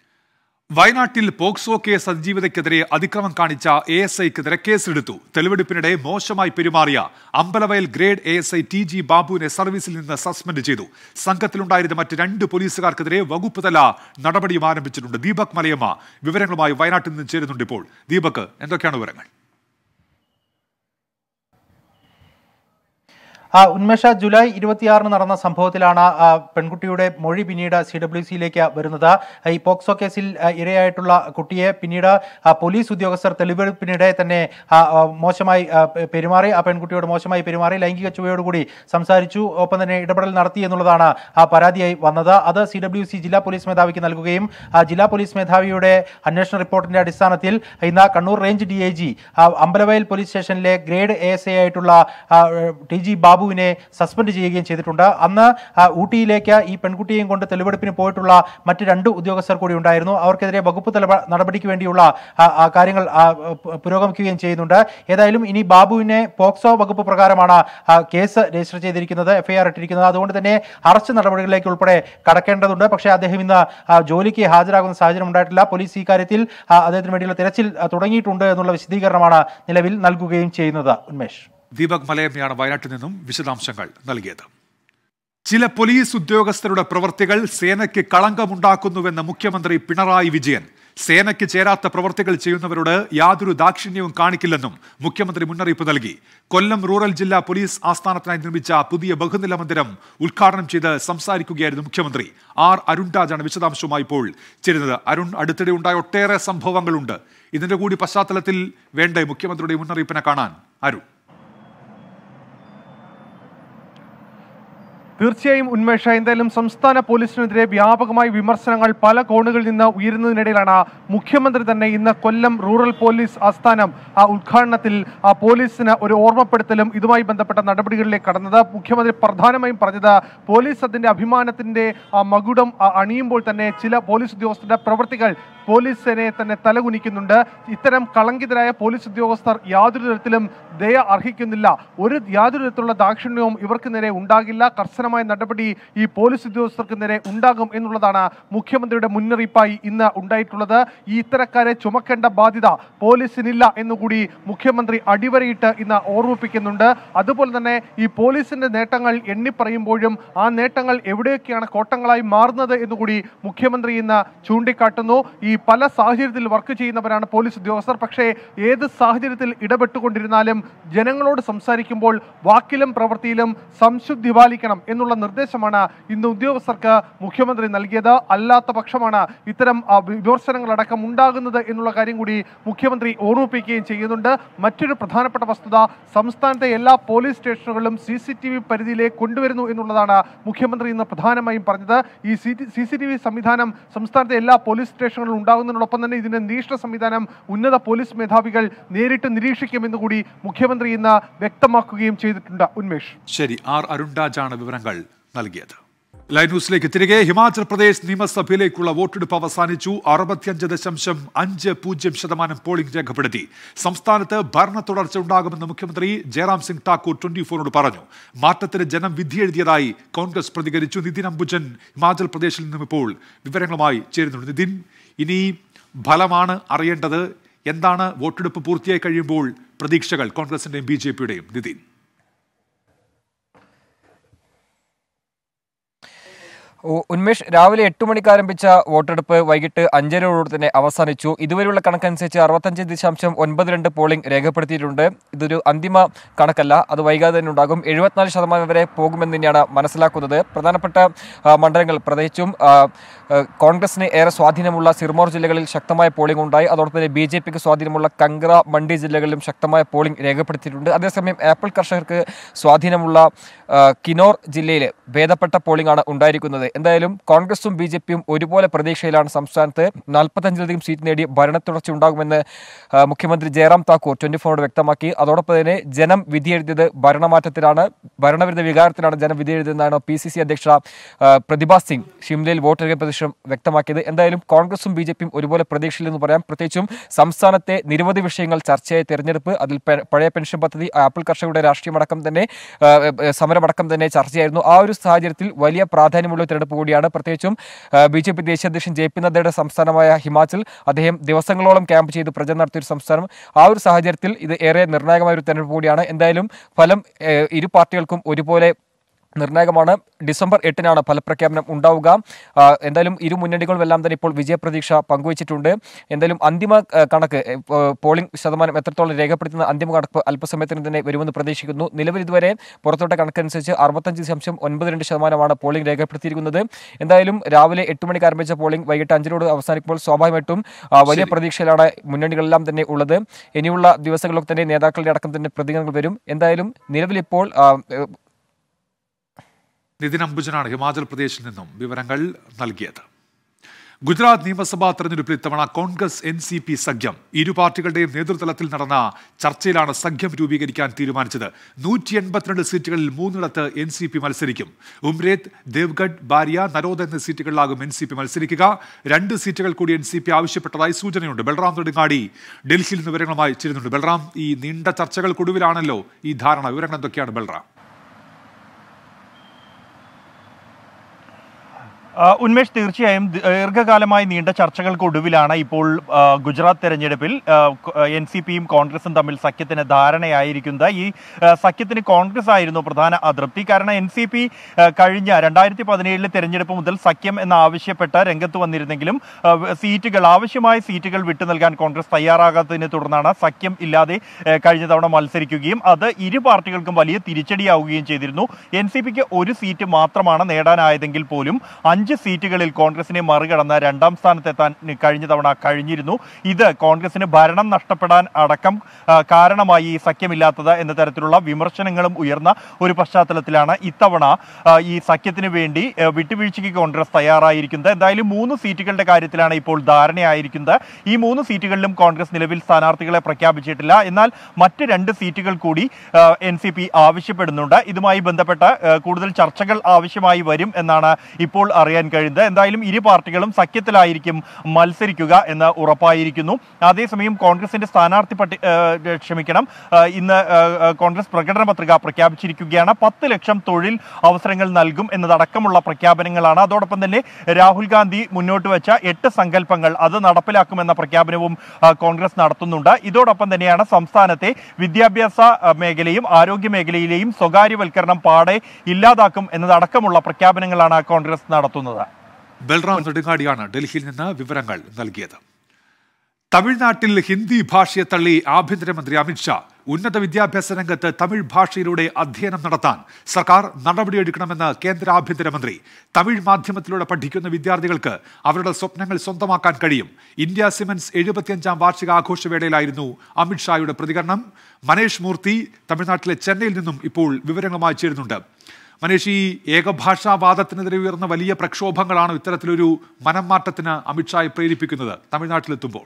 വയനാട്ടിൽ പോക്സോ കേസ് അതിജീവിതയ്ക്കെതിരെ അതിക്രമം കാണിച്ച എ എസ് ഐക്കെതിരെ കേസെടുത്തു തെളിവെടുപ്പിനിടെ മോശമായി പെരുമാറിയ Ambalavayal grade A S I T G ബാബുവിനെ സർവീസിൽ നിന്ന് സസ്പെൻഡ് ചെയ്തു സംഘത്തിലുണ്ടായിരുന്ന മറ്റ് രണ്ട് പോലീസുകാർക്കെതിരെ വകുപ്പ് തല നടപടിയും ആരംഭിച്ചിട്ടുണ്ട് ദീപക് മലയമ്മ വിവരങ്ങളുമായി വയനാട്ടിൽ നിന്ന് ചേരുന്നുണ്ട് ഇപ്പോൾ ദീപക് എന്തൊക്കെയാണ് വിവരങ്ങൾ ആ, ഉന്മേഷ ജൂലൈ ഇരുപത്തിയാറിന് നടന്ന സംഭവത്തിലാണ് ആ, പെൺകുട്ടിയുടെ മൊഴി പിന്നീട് സി ഡബ്ല്യു സിയിലേക്ക് വരുന്നത് ഈ പോക്സോ കേസിൽ ആ, ഇരയായിട്ടുള്ള കുട്ടിയെ പിന്നീട് ആ, പോലീസ് ഉദ്യോഗസ്ഥർ തെളിവെടുപ്പിനിടെ തന്നെ ആ, ആ, മോശമായി ആ, പെ- പെരുമാറി ആ പെൺകുട്ടിയോട് മോശമായി പെരുമാറി ലൈംഗിക ചുവയോടുകൂടി സംസാരിച്ചു ഒപ്പം തന്നെ ഇടപെടൽ നടത്തി എന്നുള്ളതാണ് ആ പരാതിയായി വന്നത് അത് സി ഡബ്ല്യു സി ജില്ലാ പോലീസ് മേധാവിക്ക് നൽകുകയും ആ ജില്ലാ പോലീസ് മേധാവിയുടെ അന്വേഷണ റിപ്പോർട്ടിന്റെ അടിസ്ഥാനത്തിൽ ഇന്ന് Kannur range D I G Ambalavayal police സ്റ്റേഷനിലെ ഗ്രേഡ് എ എസ് എ ആയിട്ടുള്ള ആ, ടി ജി ബാബുവിനെ സസ്പെൻഡ് ചെയ്യുകയും ചെയ്തിട്ടുണ്ട് അന്ന് ആ, ഊട്ടിയിലേക്ക് ഈ പെൺകുട്ടിയെയും കൊണ്ട് തെളിവെടുപ്പിന് പോയിട്ടുള്ള മറ്റ് രണ്ട് ഉദ്യോഗസ്ഥർ കൂടി ഉണ്ടായിരുന്നു അവർക്കെതിരെ വകുപ്പ് തല നടപടിക്ക് വേണ്ടിയുള്ള ആ, ആ കാര്യങ്ങൾ ആ, പു- പുരോഗമിക്കുകയും ചെയ്യുന്നുണ്ട് ഏതായാലും ഇനി ബാബുവിനെ പോക്സോ വകുപ്പ് പ്രകാരമാണ് ആ, കേസ് രജിസ്റ്റർ ചെയ്തിരിക്കുന്നത് എഫ്ഐആർ ഇട്ടിരിക്കുന്നത് അതുകൊണ്ട് തന്നെ അറസ്റ്റ് നടപടികളിലേക്ക് ഉൾപ്പെടെ കടക്കേണ്ടതുണ്ട് പക്ഷേ അദ്ദേഹം ഇന്ന് ആ, ജോലിക്ക് ഹാജരാകുന്ന സാഹചര്യം ഉണ്ടായിട്ടില്ല പോലീസ് ഈ കാര്യത്തിൽ ആ, അദ്ദേഹത്തിന് വേണ്ടിയുള്ള തിരച്ചിൽ ആ, തുടങ്ങിയിട്ടുണ്ട് എന്നുള്ള വിശദീകരണമാണ് നിലവിൽ നൽകുകയും ചെയ്യുന്നത് ഉന്മേഷ് ദീപക് മലയമ്മയാണ് വയനാട്ടിൽ നിന്നും വിശദാംശങ്ങൾ നൽകിയത് ചില പോലീസ് ഉദ്യോഗസ്ഥരുടെ പ്രവർത്തികൾ സേനയ്ക്ക് കളങ്കമുണ്ടാക്കുന്നുവെന്ന് മുഖ്യമന്ത്രി പിണറായി വിജയൻ സേനയ്ക്ക് ചേരാത്ത പ്രവർത്തികൾ ചെയ്യുന്നവരോട് യാതൊരു ദാക്ഷിണ്യവും കാണിക്കില്ലെന്നും മുഖ്യമന്ത്രി മുന്നറിയിപ്പ് നൽകി കൊല്ലം റൂറൽ ജില്ലാ പോലീസ് ആസ്ഥാനത്തിനായി നിർമ്മിച്ച പുതിയ ബഹുനില മന്ദിരം ഉദ്ഘാടനം ചെയ്ത് സംസാരിക്കുകയായിരുന്നു മുഖ്യമന്ത്രി ആർ അരുൺരാജാണ് വിശദാംശവുമായി ഇപ്പോൾ ചേരുന്നത് അരുൺ അടുത്തിടെ ഉണ്ടായ ഒട്ടേറെ സംഭവങ്ങളുണ്ട് ഇതിന്റെ കൂടി പശ്ചാത്തലത്തിൽ വേണ്ടേ മുഖ്യമന്ത്രിയുടെ മുന്നറിയിപ്പിനെ കാണാൻ അരുൺ തീർച്ചയായും ഉന്മേഷ എന്തായാലും സംസ്ഥാന പോലീസിനെതിരെ വ്യാപകമായ വിമർശനങ്ങൾ പല കോണുകളിൽ നിന്ന് ഉയരുന്നതിനിടയിലാണ് മുഖ്യമന്ത്രി തന്നെ ഇന്ന് കൊല്ലം റൂറൽ പോലീസ് ആസ്ഥാനം ആ ഉദ്ഘാടനത്തിൽ ആ പോലീസിന് ഒരു ഓർമ്മപ്പെടുത്തലും ഇതുമായി ബന്ധപ്പെട്ട നടപടികളിലേക്ക് കടന്നത് മുഖ്യമന്ത്രി പ്രധാനമായും പറഞ്ഞത് പോലീസ് അതിന്റെ അഭിമാനത്തിന്റെ ആ മകുടം ആ, അണിയുമ്പോൾ തന്നെ ചില പോലീസ് ഉദ്യോഗസ്ഥരുടെ പ്രവൃത്തികൾ പോലീസ് സേനയെ തന്നെ തലകുനിക്കുന്നുണ്ട് ഇത്തരം കളങ്കിതരായ പോലീസ് ഉദ്യോഗസ്ഥർ യാതൊരു തരത്തിലും ദയ അർഹിക്കുന്നില്ല ഒരു യാതൊരു തരത്തിലുള്ള ദാക്ഷിണ്യവും ഇവർക്ക് നേരെ ഉണ്ടാകില്ല കർശനമായ നടപടി ഈ പോലീസ് ഉദ്യോഗസ്ഥർക്ക് നേരെ ഉണ്ടാകും എന്നുള്ളതാണ് മുഖ്യമന്ത്രിയുടെ മുന്നറിയിപ്പായി ഇന്ന് ഉണ്ടായിട്ടുള്ളത് ഈ ഇത്തരക്കാരെ ചുമക്കേണ്ട ബാധ്യത പോലീസിനില്ല എന്നുകൂടി മുഖ്യമന്ത്രി അടിവരയിട്ട് ഇന്ന് ഓർമ്മിപ്പിക്കുന്നുണ്ട് അതുപോലെ തന്നെ ഈ പോലീസിന്റെ നേട്ടങ്ങൾ എണ്ണി പറയുമ്പോഴും ആ നേട്ടങ്ങൾ എവിടെയൊക്കെയാണ് കോട്ടങ്ങളായി മാറുന്നത് എന്നുകൂടി മുഖ്യമന്ത്രി ഇന്ന് ചൂണ്ടിക്കാട്ടുന്നു ഈ പല സാഹചര്യത്തിൽ വർക്ക് ചെയ്യുന്നവരാണ് പോലീസ് ഉദ്യോഗസ്ഥർ പക്ഷേ ഏത് സാഹചര്യത്തിൽ ഇടപെട്ടുകൊണ്ടിരുന്നാലും ജനങ്ങളോട് സംസാരിക്കുമ്പോൾ വാക്കിലും പ്രവൃത്തിയിലും സംശുദ്ധി പാലിക്കണം എന്നുള്ള നിർദ്ദേശമാണ് ഇന്ന് ഉദ്യോഗസ്ഥർക്ക് മുഖ്യമന്ത്രി നൽകിയത് അല്ലാത്ത പക്ഷമാണ് ഇത്തരം ആ, വിമർശനങ്ങളടക്കം ഉണ്ടാകുന്നത് എന്നുള്ള കാര്യം കൂടി മുഖ്യമന്ത്രി ഓർമ്മിപ്പിക്കുകയും ചെയ്യുന്നുണ്ട് മറ്റൊരു പ്രധാനപ്പെട്ട വസ്തുത സംസ്ഥാനത്തെ എല്ലാ പോലീസ് സ്റ്റേഷനുകളിലും സി സി ടി വി പരിധിയിലേക്ക് കൊണ്ടുവരുന്നു എന്നുള്ളതാണ് മുഖ്യമന്ത്രി ഇന്ന് പ്രധാനമായും പറഞ്ഞത് ഈ സി സി ടി വി സംവിധാനം സംസ്ഥാനത്തെ എല്ലാ പോലീസ് സ്റ്റേഷനുകളിലും ഉണ്ടാകുന്നതിനോടൊപ്പം തന്നെ ഇതിന്റെ നിരീക്ഷണ സംവിധാനം ഉന്നത പോലീസ് മേധാവികൾ നേരിട്ട് നിരീക്ഷിക്കുമെന്ന് കൂടി മുഖ്യമന്ത്രി ഇന്ന് വ്യക്തമാക്കുകയും ചെയ്തിട്ടുണ്ട് ഉന്മേഷ് ശരി ആർ അരുൺരാജാണ് വിവരങ്ങൾ നൽകിയത് ലൈവ് ന്യൂസിലേക്ക് തിരികെ ഹിമാചൽ പ്രദേശ് നിയമസഭയിലേക്കുള്ള വോട്ടെടുപ്പ് അവസാനിച്ചു അറുപത്തിയഞ്ച് ദശാംശം അഞ്ച് പൂജ്യം ശതമാനം പോളിംഗ് രേഖപ്പെടുത്തി സംസ്ഥാനത്ത് ഭരണ തുടർച്ച ഉണ്ടാകുമെന്ന് മുഖ്യമന്ത്രി ജയറാം സിംഗ് ഠാക്കൂർ ട്വന്റി ഫോറിനോട് പറഞ്ഞു മാറ്റത്തിന് ജനം വിധിയെഴുതിയതായി കോൺഗ്രസ് പ്രതികരിച്ചു നിതിൻ അംബുജൻ ഹിമാചൽ പ്രദേശിൽ നിന്നും ഇപ്പോൾ വിവരങ്ങളുമായി ചേരുന്നുണ്ട് നിതിൻ ഇനി ഫലമാണ് അറിയേണ്ടത് എന്താണ് വോട്ടെടുപ്പ് പൂർത്തിയായി കഴിയുമ്പോൾ പ്രതീക്ഷകൾ കോൺഗ്രസിന്റെയും ബി ജെ പിയുടെയും നിതിൻ ഉ- ഉന്മേഷ് രാവിലെ എട്ട് മണിക്ക് ആരംഭിച്ച വോട്ടെടുപ്പ് വൈകിട്ട് അഞ്ചരയോട് തന്നെ അവസാനിച്ചു ഇതുവരെയുള്ള കണക്കനുസരിച്ച് അറുപത്തഞ്ച് ദശാംശം ഒൻപത് രണ്ട് പോളിംഗ് രേഖപ്പെടുത്തിയിട്ടുണ്ട് ഇതൊരു അന്തിമ കണക്കല്ല അത് വൈകാതെ തന്നെ ഉണ്ടാകും എഴുപത്തിനാല് ശതമാനം വരെ പോകുമെന്ന് തന്നെയാണ് മനസ്സിലാക്കുന്നത് പ്രധാനപ്പെട്ട ആ, മണ്ഡലങ്ങൾ പ്രത്യേകിച്ചും ആ, ആ, കോൺഗ്രസിന് ഏറെ സ്വാധീനമുള്ള സിർമോർ ജില്ലകളിൽ ശക്തമായ പോളിംഗ് ഉണ്ടായി അതോടൊപ്പം തന്നെ ബി ജെ പിക്ക് സ്വാധീനമുള്ള കങ്കറ മണ്ഡി ജില്ലകളിലും ശക്തമായ പോളിംഗ് രേഖപ്പെടുത്തിയിട്ടുണ്ട് അതേസമയം ആപ്പിൾ കർഷകർക്ക് സ്വാധീനമുള്ള ആ, കിനോർ ജില്ലയിൽ ഭേദപ്പെട്ട പോളിംഗ് ആണ് ഉണ്ടായിരിക്കുന്നത് എന്തായാലും കോൺഗ്രസും ബി ജെ പിയും ഒരുപോലെ പ്രതീക്ഷയിലാണ് സംസ്ഥാനത്ത് നാൽപ്പത്തഞ്ചിലധികം സീറ്റ് നേടി ഭരണത്തുടർച്ച ഉണ്ടാകുമെന്ന് ആ, മുഖ്യമന്ത്രി ജയറാം താക്കൂർ ട്വന്റി ഫോറോട് വ്യക്തമാക്കി അതോടൊപ്പം തന്നെ ജനം വിധിയെഴുതിയത് ഭരണമാറ്റത്തിലാണ് ഭരണവിരുദ്ധ വികാരത്തിലാണ് ജനം വിധിയെഴുതിയതെന്നാണ് പി സി സി അധ്യക്ഷ ആ, പ്രതിഭ സിംഗ് ഷിംലയിൽ വോട്ടെടുപ്പ് പ്രതിഷേധം വ്യക്തമാക്കിയത് എന്തായാലും കോൺഗ്രസും ബി ജെ പിയും ഒരുപോലെ പ്രതീക്ഷയിലെന്ന് പറയാം പ്രത്യേകിച്ചും സംസ്ഥാനത്തെ നിരവധി വിഷയങ്ങൾ ചർച്ചയായ തെരഞ്ഞെടുപ്പ് അതിൽ പെ- പഴയ പെൻഷൻ പദ്ധതി ആപ്പിൾ കർഷകരുടെ രാഷ്ട്രീയമടക്കം തന്നെ ആ, ഏ, സമരമടക്കം തന്നെ ചർച്ചയായിരുന്നു ആ ഒരു സാഹചര്യത്തിൽ വലിയ പ്രാധാന്യമുള്ള ഒരു തെരഞ്ഞെടുപ്പ് കൂടിയാണ് പ്രത്യേകിച്ചും ബി ജെ പി ദേശീയ അധ്യക്ഷൻ ജെ പി നദ്ദയുടെ സംസ്ഥാനമായ ഹിമാചൽ അദ്ദേഹം ദിവസങ്ങളോളം ക്യാമ്പ് ചെയ്ത് പ്രചരണം നടത്തിയ ഒരു സംസ്ഥാനം ആ ഒരു സാഹചര്യത്തിൽ ഇത് ഏറെ നിർണായകമായ ഒരു തെരഞ്ഞെടുപ്പ് കൂടിയാണ് എന്തായാലും ഫലം ഏ, ഇരു പാർട്ടികൾക്കും ഒരുപോലെ നിർണായകമാണ് ഡിസംബർ എട്ടിനാണ് ഫലപ്രഖ്യാപനം ഉണ്ടാവുക ആ, എന്തായാലും ഇരു മുന്നണികളും എല്ലാം തന്നെ ഇപ്പോൾ വിജയപ്രതീക്ഷ പങ്കുവച്ചിട്ടുണ്ട് എന്തായാലും അന്തിമ ആ, കണക്ക് എ, പോ- പോളിംഗ് ശതമാനം എത്രത്തോളം രേഖപ്പെടുത്തുന്ന അന്തിമ കണക്ക് അല്പസമയത്തിന് തന്നെ വരുമെന്ന് പ്രതീക്ഷിക്കുന്നു നിലവിൽ ഇതുവരെ പുറത്തോട്ട കണക്കനുസരിച്ച് അറുപത്തഞ്ച് ദശാംശം ഒൻപത് രണ്ട് ശതമാനമാണ് പോളിംഗ് രേഖപ്പെടുത്തിയിരിക്കുന്നത് എന്തായാലും രാവിലെ എട്ട് മണിക്ക് ആരംഭിച്ച പോളിംഗ് വൈകിട്ട് അഞ്ചിനോട് അവസാനിക്കുമ്പോൾ സ്വാഭാവികമായിട്ടും ആ, വലിയ പ്രതീക്ഷയിലാണ് മുന്നണികളെല്ലാം തന്നെ ഉള്ളത് ഇനിയുള്ള ദിവസങ്ങളിലൊക്കെ തന്നെ നേതാക്കളുടെ അടക്കം തന്നെ പ്രതികരണങ്ങൾ വരും എന്തായാലും നിലവിലിപ്പോൾ ആ, ഏ, നിതിൻ അംബുജനാണ് ഹിമാചൽ പ്രദേശിൽ നിന്നും വിവരങ്ങൾ നൽകിയത് ഗുജറാത്ത് നിയമസഭാ തെരഞ്ഞെടുപ്പിൽ ഇത്തവണ കോൺഗ്രസ് എൻ സി പി സഖ്യം ഇരു പാർട്ടികളുടെയും നേതൃതലത്തിൽ നടന്ന ചർച്ചയിലാണ് സഖ്യം രൂപീകരിക്കാൻ തീരുമാനിച്ചത് നൂറ്റി എൺപത്തിരണ്ട് സീറ്റുകളിൽ മൂന്നിടത്ത് എൻ സി പി മത്സരിക്കും ഉംരേത് ദേവ്ഗഡ് ബാരിയ നരോദ് എന്ന സീറ്റുകളിലാകും എൻ സി പി മത്സരിക്കുക രണ്ട് സീറ്റുകൾ കൂടി എൻ സി പി ആവശ്യപ്പെട്ടതായി സൂചനയുണ്ട് ബൽറാം നെടുങ്ങാടി ഡൽഹിയിൽ നിന്ന് വിവരങ്ങളുമായി ചേരുന്നുണ്ട് ബൽറാം ഈ നീണ്ട ചർച്ചകൾക്കൊടുവിലാണല്ലോ ഈ ധാരണ വിവരങ്ങൾ എന്തൊക്കെയാണ് ബൽറാം ആ, ഉന്മേഷ് തീർച്ചയായും ദി- ദീർഘകാലമായി നീണ്ട ചർച്ചകൾക്കൊടുവിലാണ് ഇപ്പോൾ ആ, ഗുജറാത്ത് തെരഞ്ഞെടുപ്പിൽ എൻ സി പിയും കോൺഗ്രസും തമ്മിൽ സഖ്യത്തിന് ധാരണയായിരിക്കുന്നത് ഈ ആ, സഖ്യത്തിന് കോൺഗ്രസ് ആയിരുന്നു പ്രധാന അതൃപ്തി കാരണം എൻ സി പി കഴിഞ്ഞ രണ്ടായിരത്തി പതിനേഴിലെ തെരഞ്ഞെടുപ്പ് മുതൽ സഖ്യം എന്ന് ആവശ്യപ്പെട്ട് രംഗത്ത് വന്നിരുന്നെങ്കിലും ആ, വ- സീറ്റുകൾ ആവശ്യമായ സീറ്റുകൾ വിട്ടു നൽകാൻ കോൺഗ്രസ് തയ്യാറാകാത്തതിനെ തുടർന്നാണ് സഖ്യം ഇല്ലാതെ ആ, കഴിഞ്ഞ തവണ മത്സരിക്കുകയും അത് ഇരു പാർട്ടികൾക്കും വലിയ തിരിച്ചടിയാവുകയും ചെയ്തിരുന്നു എൻ സി പിക്ക് ഒരു സീറ്റ് മാത്രമാണ് നേടാനായതെങ്കിൽ പോലും അഞ്ച് സീറ്റുകളിൽ കോൺഗ്രസിനെ മറികടന്ന് രണ്ടാം സ്ഥാനത്തെത്താൻ കഴിഞ്ഞ തവണ കഴിഞ്ഞിരുന്നു ഇത് കോൺഗ്രസിന് ഭരണം നഷ്ടപ്പെടാൻ അടക്കം ആ, കാരണമായി ഈ സഖ്യമില്ലാത്തത് എന്ന തരത്തിലുള്ള വിമർശനങ്ങളും ഉയർന്ന ഒരു പശ്ചാത്തലത്തിലാണ് ഇത്തവണ ആ, ഈ സഖ്യത്തിന് വേണ്ടി ആ, വിട്ടുവീഴ്ചയ്ക്ക് കോൺഗ്രസ് തയ്യാറായിരിക്കുന്നത് എന്തായാലും മൂന്ന് സീറ്റുകളുടെ കാര്യത്തിലാണ് ഇപ്പോൾ ധാരണയായിരിക്കുന്നത് ഈ മൂന്ന് സീറ്റുകളിലും കോൺഗ്രസ് നിലവിൽ സ്ഥാനാർത്ഥികളെ പ്രഖ്യാപിച്ചിട്ടില്ല എന്നാൽ മറ്റ് രണ്ട് സീറ്റുകൾ കൂടി എൻ സി പി ആവശ്യപ്പെടുന്നുണ്ട് ഇതുമായി ബന്ധപ്പെട്ട ആ, കൂടുതൽ ചർച്ചകൾ ആവശ്യമായി വരും എന്നാണ് ഇപ്പോൾ അറിയാൻ കഴിയുന്നത് എന്തായാലും ഇരു പാർട്ടികളും സഖ്യത്തിലായിരിക്കും മത്സരിക്കുക എന്ന് ഉറപ്പായിരിക്കുന്നു അതേസമയം കോൺഗ്രസിന്റെ സ്ഥാനാർത്ഥി പട്ടി ആ, ക്ഷമിക്കണം ആ, ഇന്ന് ആ, ആ, കോൺഗ്രസ് പ്രകടന പത്രിക പ്രഖ്യാപിച്ചിരിക്കുകയാണ് പത്ത് ലക്ഷം തൊഴിൽ അവസരങ്ങൾ നൽകും എന്നതടക്കമുള്ള പ്രഖ്യാപനങ്ങളാണ് അതോടൊപ്പം തന്നെ രാഹുൽ ഗാന്ധി മുന്നോട്ട് വെച്ച എട്ട് സങ്കല്പങ്ങൾ അത് നടപ്പിലാക്കുമെന്ന പ്രഖ്യാപനവും ആ, കോൺഗ്രസ് നടത്തുന്നുണ്ട് ഇതോടൊപ്പം തന്നെയാണ് സംസ്ഥാനത്തെ വിദ്യാഭ്യാസ ആ, മേഖലയും ആരോഗ്യ മേഖലയിലെയും സ്വകാര്യവൽക്കരണം പാടെ ഇല്ലാതാക്കും എന്നതടക്കമുള്ള പ്രഖ്യാപനങ്ങളാണ് കോൺഗ്രസ് നടത്തുന്നത് ബൽറാം നെടുങ്ങാടിയാണ് ഡൽഹിയിൽ നിന്ന് വിവരങ്ങൾ നൽകിയത് തമിഴ്നാട്ടിൽ ഹിന്ദി ഭാഷയെ തള്ളി ആഭ്യന്തരമന്ത്രി അമിത്ഷാ ഉന്നത വിദ്യാഭ്യാസ രംഗത്ത് തമിഴ് ഭാഷയിലൂടെ അധ്യയനം നടത്താൻ സർക്കാർ നടപടിയെടുക്കണമെന്ന് കേന്ദ്ര ആഭ്യന്തരമന്ത്രി തമിഴ് മാധ്യമത്തിലൂടെ പഠിക്കുന്ന വിദ്യാർത്ഥികൾക്ക് അവരുടെ സ്വപ്നങ്ങൾ സ്വന്തമാക്കാൻ കഴിയും ഇന്ത്യ സിമൻസ് എഴുപത്തിയഞ്ചാം വാർഷിക ആഘോഷവേളയിലായിരുന്നു അമിത്ഷായുടെ പ്രതികരണം മനേഷ് മൂർത്തി തമിഴ്നാട്ടിലെ ചെന്നൈയിൽ നിന്നും ഇപ്പോൾ വിവരങ്ങളുമായി ചേരുന്നുണ്ട് മനേഷ് ഈ ഏകഭാഷാവാദത്തിനെതിരെ ഉയർന്ന വലിയ പ്രക്ഷോഭങ്ങളാണ് ഇത്തരത്തിലൊരു മനം മാറ്റത്തിന് അമിത്ഷായെ പ്രേരിപ്പിക്കുന്നത് തമിഴ്നാട്ടിലെത്തുമ്പോൾ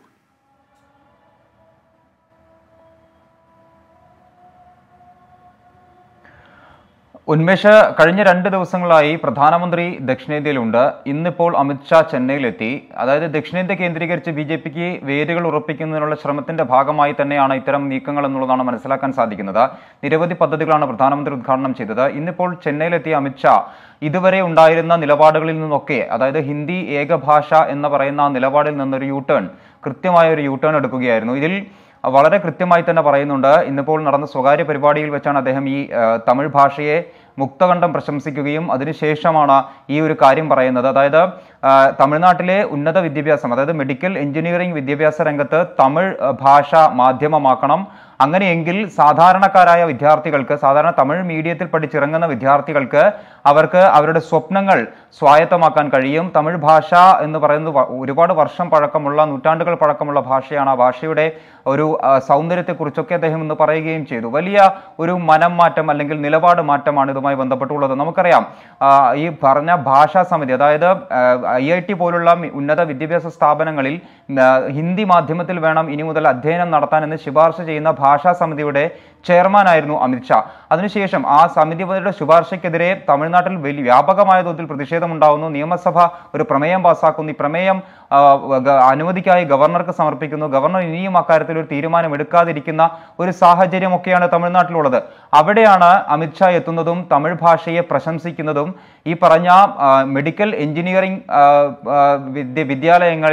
ഉന്മേഷ കഴിഞ്ഞ രണ്ട് ദിവസങ്ങളായി പ്രധാനമന്ത്രി ദക്ഷിണേന്ത്യയിലുണ്ട് ഇന്നിപ്പോൾ അമിത്ഷാ ചെന്നൈയിലെത്തി അതായത് ദക്ഷിണേന്ത്യ കേന്ദ്രീകരിച്ച് ബി ജെ പിക്ക് വേദികൾ ഉറപ്പിക്കുന്നതിനുള്ള ശ്രമത്തിന്റെ ഭാഗമായി തന്നെയാണ് ഇത്തരം നീക്കങ്ങൾ എന്നുള്ളതാണ് മനസ്സിലാക്കാൻ സാധിക്കുന്നത് നിരവധി പദ്ധതികളാണ് പ്രധാനമന്ത്രി ഉദ്ഘാടനം ചെയ്തത് ഇന്നിപ്പോൾ ചെന്നൈയിലെത്തിയ അമിത്ഷാ ഇതുവരെ ഉണ്ടായിരുന്ന നിലപാടുകളിൽ നിന്നൊക്കെ അതായത് ഹിന്ദി ഏകഭാഷ എന്ന് പറയുന്ന ആ നിലപാടിൽ നിന്നൊരു യു ടേൺ കൃത്യമായ ഒരു യു ടേൺ എടുക്കുകയായിരുന്നു ഇതിൽ വളരെ കൃത്യമായി തന്നെ പറയുന്നുണ്ട് ഇന്നിപ്പോൾ നടന്ന സ്വകാര്യ പരിപാടിയിൽ വെച്ചാണ് അദ്ദേഹം ഈ ആ, തമിഴ് ഭാഷയെ മുക്തകണ്ഠം പ്രശംസിക്കുകയും അതിനുശേഷമാണ് ഈ ഒരു കാര്യം പറയുന്നത് അതായത് ആ, തമിഴ്നാട്ടിലെ ഉന്നത വിദ്യാഭ്യാസം അതായത് മെഡിക്കൽ എഞ്ചിനീയറിംഗ് വിദ്യാഭ്യാസ രംഗത്ത് തമിഴ് ആ, ഭാഷ മാധ്യമമാക്കണം അങ്ങനെയെങ്കിൽ സാധാരണക്കാരായ വിദ്യാർത്ഥികൾക്ക് സാധാരണ തമിഴ് മീഡിയത്തിൽ പഠിച്ചിറങ്ങുന്ന വിദ്യാർത്ഥികൾക്ക് അവർക്ക് അവരുടെ സ്വപ്നങ്ങൾ സ്വായത്തമാക്കാൻ കഴിയും തമിഴ് ഭാഷ എന്ന് പറയുന്നത് വ- ഒരുപാട് വർഷം പഴക്കമുള്ള നൂറ്റാണ്ടുകൾ പഴക്കമുള്ള ഭാഷയാണ് ആ ഭാഷയുടെ ഒരു ആ, സൗന്ദര്യത്തെക്കുറിച്ചൊക്കെ അദ്ദേഹം ഇന്ന് പറയുകയും ചെയ്തു വലിയ ഒരു മനം മാറ്റം അല്ലെങ്കിൽ നിലപാട് മാറ്റമാണ് ഇതുമായി ബന്ധപ്പെട്ടുള്ളത് നമുക്കറിയാം ആ, ഈ പറഞ്ഞ ഭാഷാ സമിതി അതായത് ഐ ഐ ടി പോലുള്ള മി- ഉന്നത വിദ്യാഭ്യാസ സ്ഥാപനങ്ങളിൽ ആ, ഹിന്ദി മാധ്യമത്തിൽ വേണം ഇനി മുതൽ അധ്യയനം നടത്താൻ എന്ന് ശുപാർശ ചെയ്യുന്ന ഭാഷാ സമിതിയുടെ ചെയർമാനായിരുന്നു അമിത്ഷാ അതിനുശേഷം ആ സമിതിയുടെ ശുപാർശയ്ക്കെതിരെ തമിഴ്നാട്ടിൽ വലിയ വ്യാപകമായ തോതിൽ പ്രതിഷേധമുണ്ടാകുന്നു നിയമസഭ ഒരു പ്രമേയം പാസ്സാക്കുന്നു ഈ പ്രമേയം ആ, ഗ- അനുമതിക്കായി ഗവർണർക്ക് സമർപ്പിക്കുന്നു ഗവർണർ ഇനിയും അക്കാര്യത്തിൽ ഒരു തീരുമാനം എടുക്കാതിരിക്കുന്ന ഒരു സാഹചര്യമൊക്കെയാണ് തമിഴ്നാട്ടിലുള്ളത് അവിടെയാണ് അമിത്ഷാ എത്തുന്നതും തമിഴ് ഭാഷയെ പ്രശംസിക്കുന്നതും ഈ പറഞ്ഞ ആ, മെഡിക്കൽ എഞ്ചിനീയറിംഗ് ആ, ആ, വിദ്യ വിദ്യാലയങ്ങളിൽ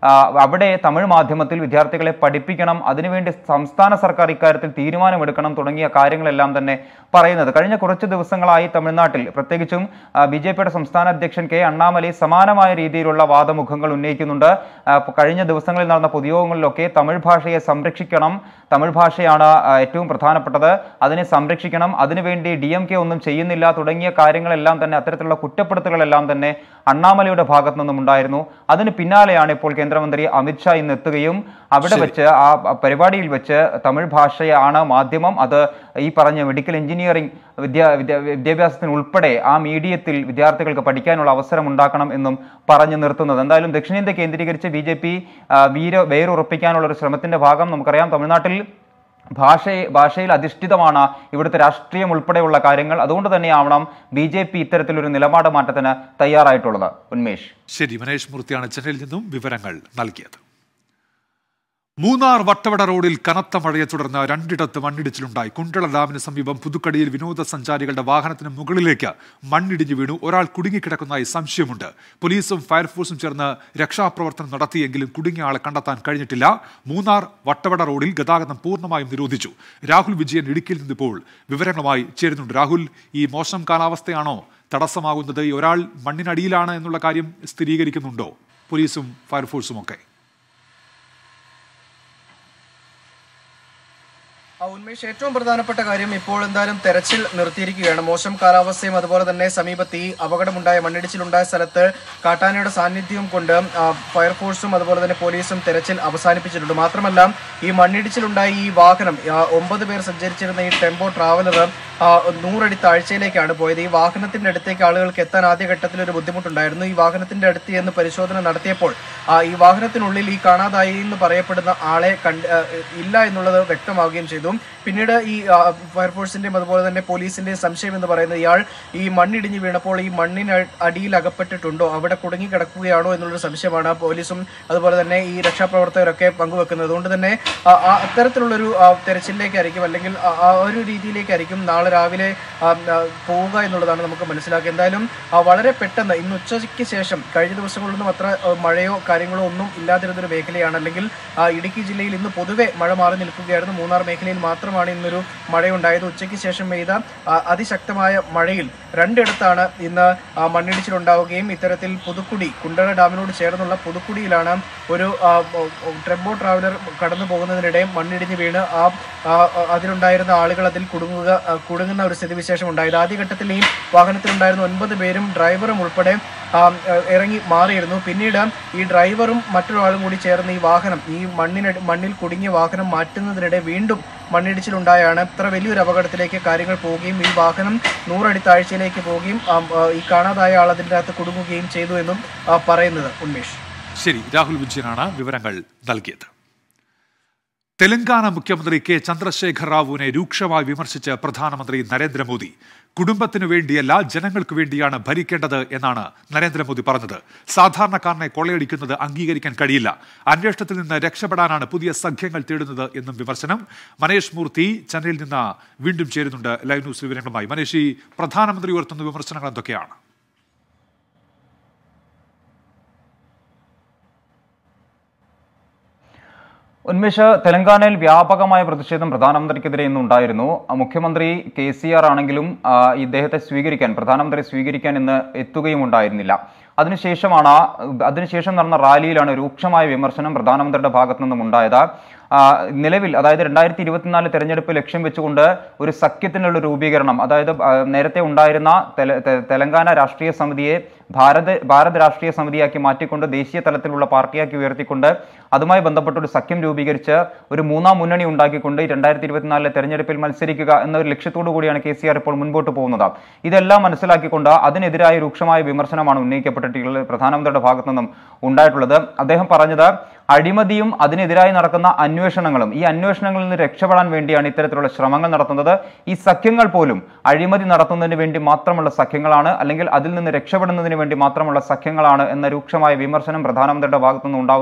ആ, അവിടെ തമിഴ് മാധ്യമത്തിൽ വിദ്യാർത്ഥികളെ പഠിപ്പിക്കണം അതിനുവേണ്ടി സംസ്ഥാന സർക്കാർ ഇക്കാര്യത്തിൽ തീരുമാനമെടുക്കണം തുടങ്ങിയ കാര്യങ്ങളെല്ലാം തന്നെ പറയുന്നത് കഴിഞ്ഞ കുറച്ച് ദിവസങ്ങളായി തമിഴ്നാട്ടിൽ പ്രത്യേകിച്ചും ബി ജെ പിയുടെ സംസ്ഥാന അധ്യക്ഷൻ കെ അണ്ണാമലൈ സമാനമായ രീതിയിലുള്ള വാദമുഖങ്ങൾ ഉന്നയിക്കുന്നുണ്ട് ആ, പ- കഴിഞ്ഞ ദിവസങ്ങളിൽ നടന്ന പൊതുയോഗങ്ങളിലൊക്കെ തമിഴ് ഭാഷയെ സംരക്ഷിക്കണം തമിഴ് ഭാഷയാണ് ആ, ഏറ്റവും പ്രധാനപ്പെട്ടത് അതിനെ സംരക്ഷിക്കണം അതിനുവേണ്ടി ഡി എം കെ ഒന്നും ചെയ്യുന്നില്ല തുടങ്ങിയ കാര്യങ്ങളെല്ലാം തന്നെ അത്തരത്തിലുള്ള കുറ്റപ്പെടുത്തലുകളെല്ലാം തന്നെ അണ്ണാമലയുടെ ഭാഗത്തു നിന്നും ഉണ്ടായിരുന്നു അതിന് പിന്നാലെയാണ് ഇപ്പോൾ കേന്ദ്രമന്ത്രി അമിത്ഷാ ഇന്ന് എത്തുകയും അവിടെ വെച്ച് ആ പരിപാടിയിൽ വെച്ച് തമിഴ് ഭാഷയാണ് മാധ്യമം അത് ഈ പറഞ്ഞ മെഡിക്കൽ എഞ്ചിനീയറിംഗ് വിദ്യാ വിദ്യാ വിദ്യാഭ്യാസത്തിന് ഉൾപ്പെടെ ആ മീഡിയത്തിൽ വിദ്യാർത്ഥികൾക്ക് പഠിക്കാനുള്ള അവസരം ഉണ്ടാക്കണം എന്നും പറഞ്ഞു നിർത്തുന്നത് എന്തായാലും ദക്ഷിണേന്ത്യ കേന്ദ്രീകരിച്ച് ബി ജെ പി വീര വേരുറപ്പിക്കാനുള്ള ഒരു ശ്രമത്തിന്റെ ഭാഗം നമുക്കറിയാം തമിഴ്നാട്ടിൽ ഭാഷയെ ഭാഷയിൽ അധിഷ്ഠിതമാണ് ഇവിടുത്തെ രാഷ്ട്രീയം ഉൾപ്പെടെയുള്ള കാര്യങ്ങൾ അതുകൊണ്ട് തന്നെയാവണം ബി ജെ പി ഇത്തരത്തിലൊരു നിലപാട് മാറ്റത്തിന് തയ്യാറായിട്ടുള്ളത് ഉന്മേഷ് ശരി മനേഷ് മൂർത്തിയാണ് ചെന്നൈയിൽ നിന്നും വിവരങ്ങൾ നൽകിയത് മൂന്നാർ വട്ടവട റോഡിൽ കനത്ത മഴയെ തുടർന്ന് രണ്ടിടത്ത് മണ്ണിടിച്ചിലുണ്ടായി കുണ്ടള ഡാമിന് സമീപം പുതുക്കടിയിൽ വിനോദസഞ്ചാരികളുടെ വാഹനത്തിന് മുകളിലേക്ക് മണ്ണിടിഞ്ഞു വീണു ഒരാൾ കുടുങ്ങിക്കിടക്കുന്നതായി സംശയമുണ്ട് പോലീസും ഫയർഫോഴ്സും ചേർന്ന് രക്ഷാപ്രവർത്തനം നടത്തിയെങ്കിലും കുടുങ്ങിയ ആളെ കണ്ടെത്താൻ കഴിഞ്ഞിട്ടില്ല മൂന്നാർ വട്ടവട റോഡിൽ ഗതാഗതം പൂർണ്ണമായും നിരോധിച്ചു രാഹുൽ വിജയൻ ഇടുക്കിയിൽ നിന്നിപ്പോൾ വിവരങ്ങളുമായി ചേരുന്നുണ്ട് രാഹുൽ ഈ മോശം കാലാവസ്ഥയാണോ തടസ്സമാകുന്നത് ഈ ഒരാൾ മണ്ണിനടിയിലാണ് എന്നുള്ള കാര്യം സ്ഥിരീകരിക്കുന്നുണ്ടോ പോലീസും ഫയർഫോഴ്സും ഒക്കെ ആ, ഉന്മേഷ് ഏറ്റവും പ്രധാനപ്പെട്ട കാര്യം ഇപ്പോൾ എന്തായാലും തെരച്ചിൽ നിർത്തിയിരിക്കുകയാണ് മോശം കാലാവസ്ഥയും അതുപോലെ തന്നെ സമീപത്ത് ഈ അപകടമുണ്ടായ മണ്ണിടിച്ചിലുണ്ടായ സ്ഥലത്ത് കാട്ടാനയുടെ സാന്നിധ്യവും കൊണ്ട് ആ, ഫയർഫോഴ്സും അതുപോലെ തന്നെ പോലീസും തെരച്ചിൽ അവസാനിപ്പിച്ചിട്ടുണ്ട് മാത്രമല്ല ഈ മണ്ണിടിച്ചിലുണ്ടായ ഈ വാഹനം ആ, ഒമ്പത് പേർ സഞ്ചരിച്ചിരുന്ന ഈ ടെമ്പോ ട്രാവലർ ആ, നൂറടി താഴ്ചയിലേക്കാണ് പോയത് ഈ വാഹനത്തിന്റെ അടുത്തേക്ക് ആളുകൾക്ക് എത്താൻ ആദ്യഘട്ടത്തിൽ ഒരു ബുദ്ധിമുട്ടുണ്ടായിരുന്നു ഈ വാഹനത്തിന്റെ അടുത്ത് എന്ന് പരിശോധന നടത്തിയപ്പോൾ ആ, ഈ വാഹനത്തിനുള്ളിൽ ഈ കാണാതായി എന്ന് പറയപ്പെടുന്ന ആളെ കണ്ട് ആ, ഇല്ല എന്നുള്ളത് വ്യക്തമാവുകയും ചെയ്തു പിന്നീട് ഈ ആ, ഫയർഫോഴ്സിന്റെയും അതുപോലെ തന്നെ പോലീസിന്റെയും സംശയം എന്ന് പറയുന്നത് ഇയാൾ ഈ മണ്ണിടിഞ്ഞ് വീണപ്പോൾ ഈ മണ്ണിന് അടിയിൽ അകപ്പെട്ടിട്ടുണ്ടോ അവിടെ കുടുങ്ങി കിടക്കുകയാണോ എന്നുള്ളൊരു സംശയമാണ് പോലീസും അതുപോലെ തന്നെ ഈ രക്ഷാപ്രവർത്തകരൊക്കെ പങ്കുവെക്കുന്നത് അതുകൊണ്ട് തന്നെ ആ, ആ അത്തരത്തിലുള്ളൊരു ആ, തെരച്ചിലിലേക്കായിരിക്കും അല്ലെങ്കിൽ ആ ആ ഒരു രീതിയിലേക്കായിരിക്കും നാളെ രാവിലെ ആ, ആ, പോവുക എന്നുള്ളതാണ് നമുക്ക് മനസ്സിലാക്കുക എന്തായാലും ആ, വളരെ പെട്ടെന്ന് ഇന്ന് ഉച്ചയ്ക്ക് ശേഷം കഴിഞ്ഞ ദിവസങ്ങളിലൊന്നും അത്ര ആ, മഴയോ കാര്യങ്ങളോ ഒന്നും ഇല്ലാതിരുന്നൊരു മേഖലയാണ് അല്ലെങ്കിൽ ആ, ഇടുക്കി ജില്ലയിൽ ഇന്ന് പൊതുവെ മഴ മാറി നിൽക്കുകയായിരുന്നു മൂന്നാർ മേഖലയിൽ മാത്രമാണ് ഇന്നൊരു മഴയുണ്ടായത് ഉച്ചയ്ക്ക് ശേഷം പെയ്ത ആ, അതിശക്തമായ മഴയിൽ രണ്ടിടത്താണ് ഇന്ന് ആ, മണ്ണിടിച്ചിലുണ്ടാവുകയും ഇത്തരത്തിൽ പുതുക്കുടി കുണ്ടള ഡാമിനോട് ചേർന്നുള്ള പുതുക്കുടിയിലാണ് ഒരു ആ, ഒ- ഒ- ടെമ്പോ ട്രാവലർ കടന്നു പോകുന്നതിനിടെ മണ്ണിടിഞ്ഞ് വീണ് ആ ആ, ആ, അതിലുണ്ടായിരുന്ന ആളുകൾ അതിൽ കുടുങ്ങുക ആ, കുടുങ്ങുന്ന ഒരു സ്ഥിതിവിശേഷം ഉണ്ടായത് ആദ്യഘട്ടത്തിൽ ഈ വാഹനത്തിലുണ്ടായിരുന്ന ഒൻപത് പേരും ഡ്രൈവറും ഉൾപ്പെടെ ആ, ആ, ഇറങ്ങി മാറിയിരുന്നു പിന്നീട് ഈ ഡ്രൈവറും മറ്റൊരാളും കൂടി ചേർന്ന് ഈ വാഹനം ഈ മണ്ണിന മണ്ണിൽ കുടുങ്ങിയ വാഹനം മാറ്റുന്നതിനിടെ വീണ്ടും മണ്ണിടിച്ചിലുണ്ടായാണ് ഇത്ര വലിയൊരു അപകടത്തിലേക്ക് കാര്യങ്ങൾ പോവുകയും ഈ വാഹനം നൂറടി താഴ്ചയിലേക്ക് പോവുകയും ആ, ആ, ഈ കാണാതായ ആൾ അതിൻ്റെ അകത്ത് കുടുങ്ങുകയും ചെയ്തു എന്നും ആ, പറയുന്നത് ഉന്മേഷ് ശരി രാഹുൽ വിജയനാണ് വിവരങ്ങൾ നൽകിയത് തെലങ്കാന മുഖ്യമന്ത്രി കെ ചന്ദ്രശേഖർ റാവുവിനെ രൂക്ഷമായി വിമർശിച്ച് പ്രധാനമന്ത്രി നരേന്ദ്രമോദി കുടുംബത്തിനു വേണ്ടിയല്ല ജനങ്ങൾക്ക് വേണ്ടിയാണ് ഭരിക്കേണ്ടത് എന്നാണ് നരേന്ദ്രമോദി പറഞ്ഞത് സാധാരണക്കാരനെ കൊള്ളയടിക്കുന്നത് അംഗീകരിക്കാൻ കഴിയില്ല അന്വേഷണത്തിൽ നിന്ന് രക്ഷപ്പെടാനാണ് പുതിയ സഖ്യങ്ങൾ തേടുന്നത് എന്നും വിമർശനം മനേഷ് മൂർത്തി ചെന്നൈയിൽ നിന്ന് വീണ്ടും ചേരുന്നുണ്ട് ലൈവ് ന്യൂസ് വിവരങ്ങളുമായി മനേഷ് ഈ പ്രധാനമന്ത്രി ഉയർത്തുന്ന വിമർശനങ്ങൾ എന്തൊക്കെയാണ് ഉന്മേഷ് തെലങ്കാനയിൽ വ്യാപകമായ പ്രതിഷേധം പ്രധാനമന്ത്രിക്കെതിരെ ഇന്ന് ഉണ്ടായിരുന്നു ആ, മുഖ്യമന്ത്രി കെ സി ആർ ആണെങ്കിലും ആ, ഇദ്ദേഹത്തെ സ്വീകരിക്കാൻ പ്രധാനമന്ത്രി സ്വീകരിക്കാൻ ഇന്ന് എത്തുകയും ഉണ്ടായിരുന്നില്ല അതിനുശേഷമാണ് അതിനുശേഷം നടന്ന റാലിയിലാണ് രൂക്ഷമായ വിമർശനം പ്രധാനമന്ത്രിയുടെ ഭാഗത്തു നിന്നും ഉണ്ടായത് ആ, നിലവിൽ അതായത് രണ്ടായിരത്തി ഇരുപത്തിനാല് തെരഞ്ഞെടുപ്പ് ലക്ഷ്യം വെച്ചുകൊണ്ട് ഒരു സഖ്യത്തിനുള്ള രൂപീകരണം അതായത് ആ, നേരത്തെ ഉണ്ടായിരുന്ന തെല- തെ- തെലങ്കാന രാഷ്ട്രീയ സമിതിയെ ഭാരത് ഭാരത് രാഷ്ട്രീയ സമിതിയാക്കി മാറ്റിക്കൊണ്ട് ദേശീയ തലത്തിലുള്ള പാർട്ടിയാക്കി ഉയർത്തിക്കൊണ്ട് അതുമായി ബന്ധപ്പെട്ട ഒരു സഖ്യം രൂപീകരിച്ച് ഒരു മൂന്നാം മുന്നണി ഉണ്ടാക്കിക്കൊണ്ട് ഈ രണ്ടായിരത്തി ഇരുപത്തിനാലിലെ തെരഞ്ഞെടുപ്പിൽ മത്സരിക്കുക എന്ന ഒരു ലക്ഷ്യത്തോടു കൂടിയാണ് കെ സി ആർ ഇപ്പോൾ മുൻപോട്ട് പോകുന്നത് ഇതെല്ലാം മനസ്സിലാക്കിക്കൊണ്ട് അതിനെതിരായ രൂക്ഷമായ വിമർശനമാണ് ഉന്നയിക്കപ്പെട്ടിട്ടുള്ളത് പ്രധാനമന്ത്രിയുടെ ഭാഗത്തു നിന്നും ഉണ്ടായിട്ടുള്ളത് അദ്ദേഹം പറഞ്ഞത് അഴിമതിയും അതിനെതിരായി നടക്കുന്ന അന്വേഷണങ്ങളും ഈ അന്വേഷണങ്ങളിൽ നിന്ന് രക്ഷപ്പെടാൻ വേണ്ടിയാണ് ഇത്തരത്തിലുള്ള ശ്രമങ്ങൾ നടത്തുന്നത് ഈ സഖ്യങ്ങൾ പോലും അഴിമതി നടത്തുന്നതിന് വേണ്ടി മാത്രമുള്ള സഖ്യങ്ങളാണ് അല്ലെങ്കിൽ അതിൽ നിന്ന് രക്ഷപ്പെടുന്നതിന് വേണ്ടി മാത്രമുള്ള സഖ്യങ്ങളാണ് എന്ന രൂക്ഷമായ വിമർശനം പ്രധാനമന്ത്രിയുടെ ഭാഗത്തു നിന്ന് ഉണ്ടാവുന്നു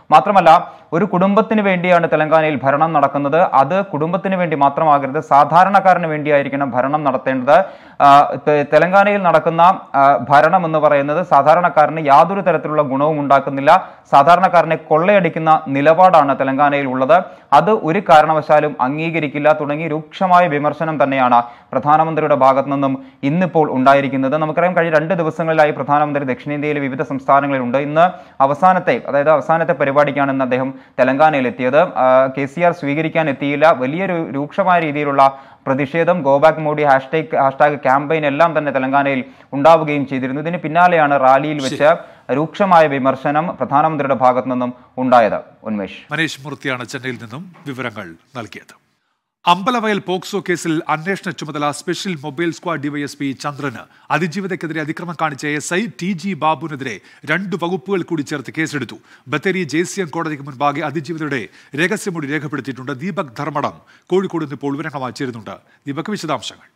മാത്രമല്ല ഒരു കുടുംബത്തിന് വേണ്ടിയാണ് തെലങ്കാനയിൽ ഭരണം നടക്കുന്നത് അത് കുടുംബത്തിന് വേണ്ടി മാത്രമാകരുത് സാധാരണക്കാരന് വേണ്ടിയായിരിക്കണം ഭരണം നടത്തേണ്ടത് ആ, തെ- തെലങ്കാനയിൽ നടക്കുന്ന ആ, ഭരണം എന്ന് പറയുന്നത് സാധാരണക്കാരന് യാതൊരു തരത്തിലുള്ള ഗുണവും ഉണ്ടാക്കുന്നില്ല സാധാരണക്കാരനെ കൊള്ളയടിക്കുന്ന നിലപാടാണ് തെലങ്കാനയിൽ ഉള്ളത് അത് ഒരു കാരണവശാലും അംഗീകരിക്കില്ല തുടങ്ങി രൂക്ഷമായ വിമർശനം തന്നെയാണ് പ്രധാനമന്ത്രിയുടെ ഭാഗത്തു നിന്നും ഇന്നിപ്പോൾ ഉണ്ടായിരിക്കുന്നത് നമുക്കറിയാം കഴിഞ്ഞ രണ്ട് ദിവസങ്ങളിലായി പ്രധാനമന്ത്രി ദക്ഷിണേന്ത്യയിലെ വിവിധ സംസ്ഥാനങ്ങളിലുണ്ട് ഇന്ന് അവസാനത്തെ അതായത് അവസാനത്തെ പരിപാടിക്കാണ് ഇന്ന് അദ്ദേഹം തെലങ്കാനയിൽ എത്തിയത് കെ സി ആർ സ്വീകരിക്കാൻ എത്തിയില്ല വലിയൊരു രൂക്ഷമായ രീതിയിലുള്ള പ്രതിഷേധം go back Modi hashtag hashtag campaign എല്ലാം തന്നെ തെലങ്കാനയിൽ ഉണ്ടാവുകയും ചെയ്തിരുന്നു ഇതിന് പിന്നാലെയാണ് റാലിയിൽ വെച്ച് രൂക്ഷമായ വിമർശനം പ്രധാനമന്ത്രിയുടെ ഭാഗത്തു നിന്നും ഉണ്ടായത് ഉന്മേഷ് മനീഷ് മൂർത്തിയാണ് ചെന്നൈയിൽ നിന്നും വിവരങ്ങൾ നൽകിയത് അമ്പലവയൽ പോക്സോ കേസിൽ അന്വേഷണ ചുമതല സ്പെഷ്യൽ മൊബൈൽ സ്ക്വാഡ് ഡിവൈഎസ്പി ചന്ദ്രന് അതിജീവിതയ്ക്കെതിരെ അതിക്രമം കാണിച്ച എസ് ഐ ടി ജി ബാബുവിനെതിരെ രണ്ട് വകുപ്പുകൾ കൂടി ചേർത്ത് കേസെടുത്തു ബത്തേരി ജെ സി എം കോടതിക്ക് മുൻപാകെ അതിജീവിതയുടെ രഹസ്യമൊഴി രേഖപ്പെടുത്തിയിട്ടുണ്ട് ദീപക് ധർമ്മടം കോഴിക്കോട് നിന്ന് ഇപ്പോൾ വിവരങ്ങളുമായി ചേരുന്നുണ്ട് ദീപക് വിശദാംശങ്ങൾ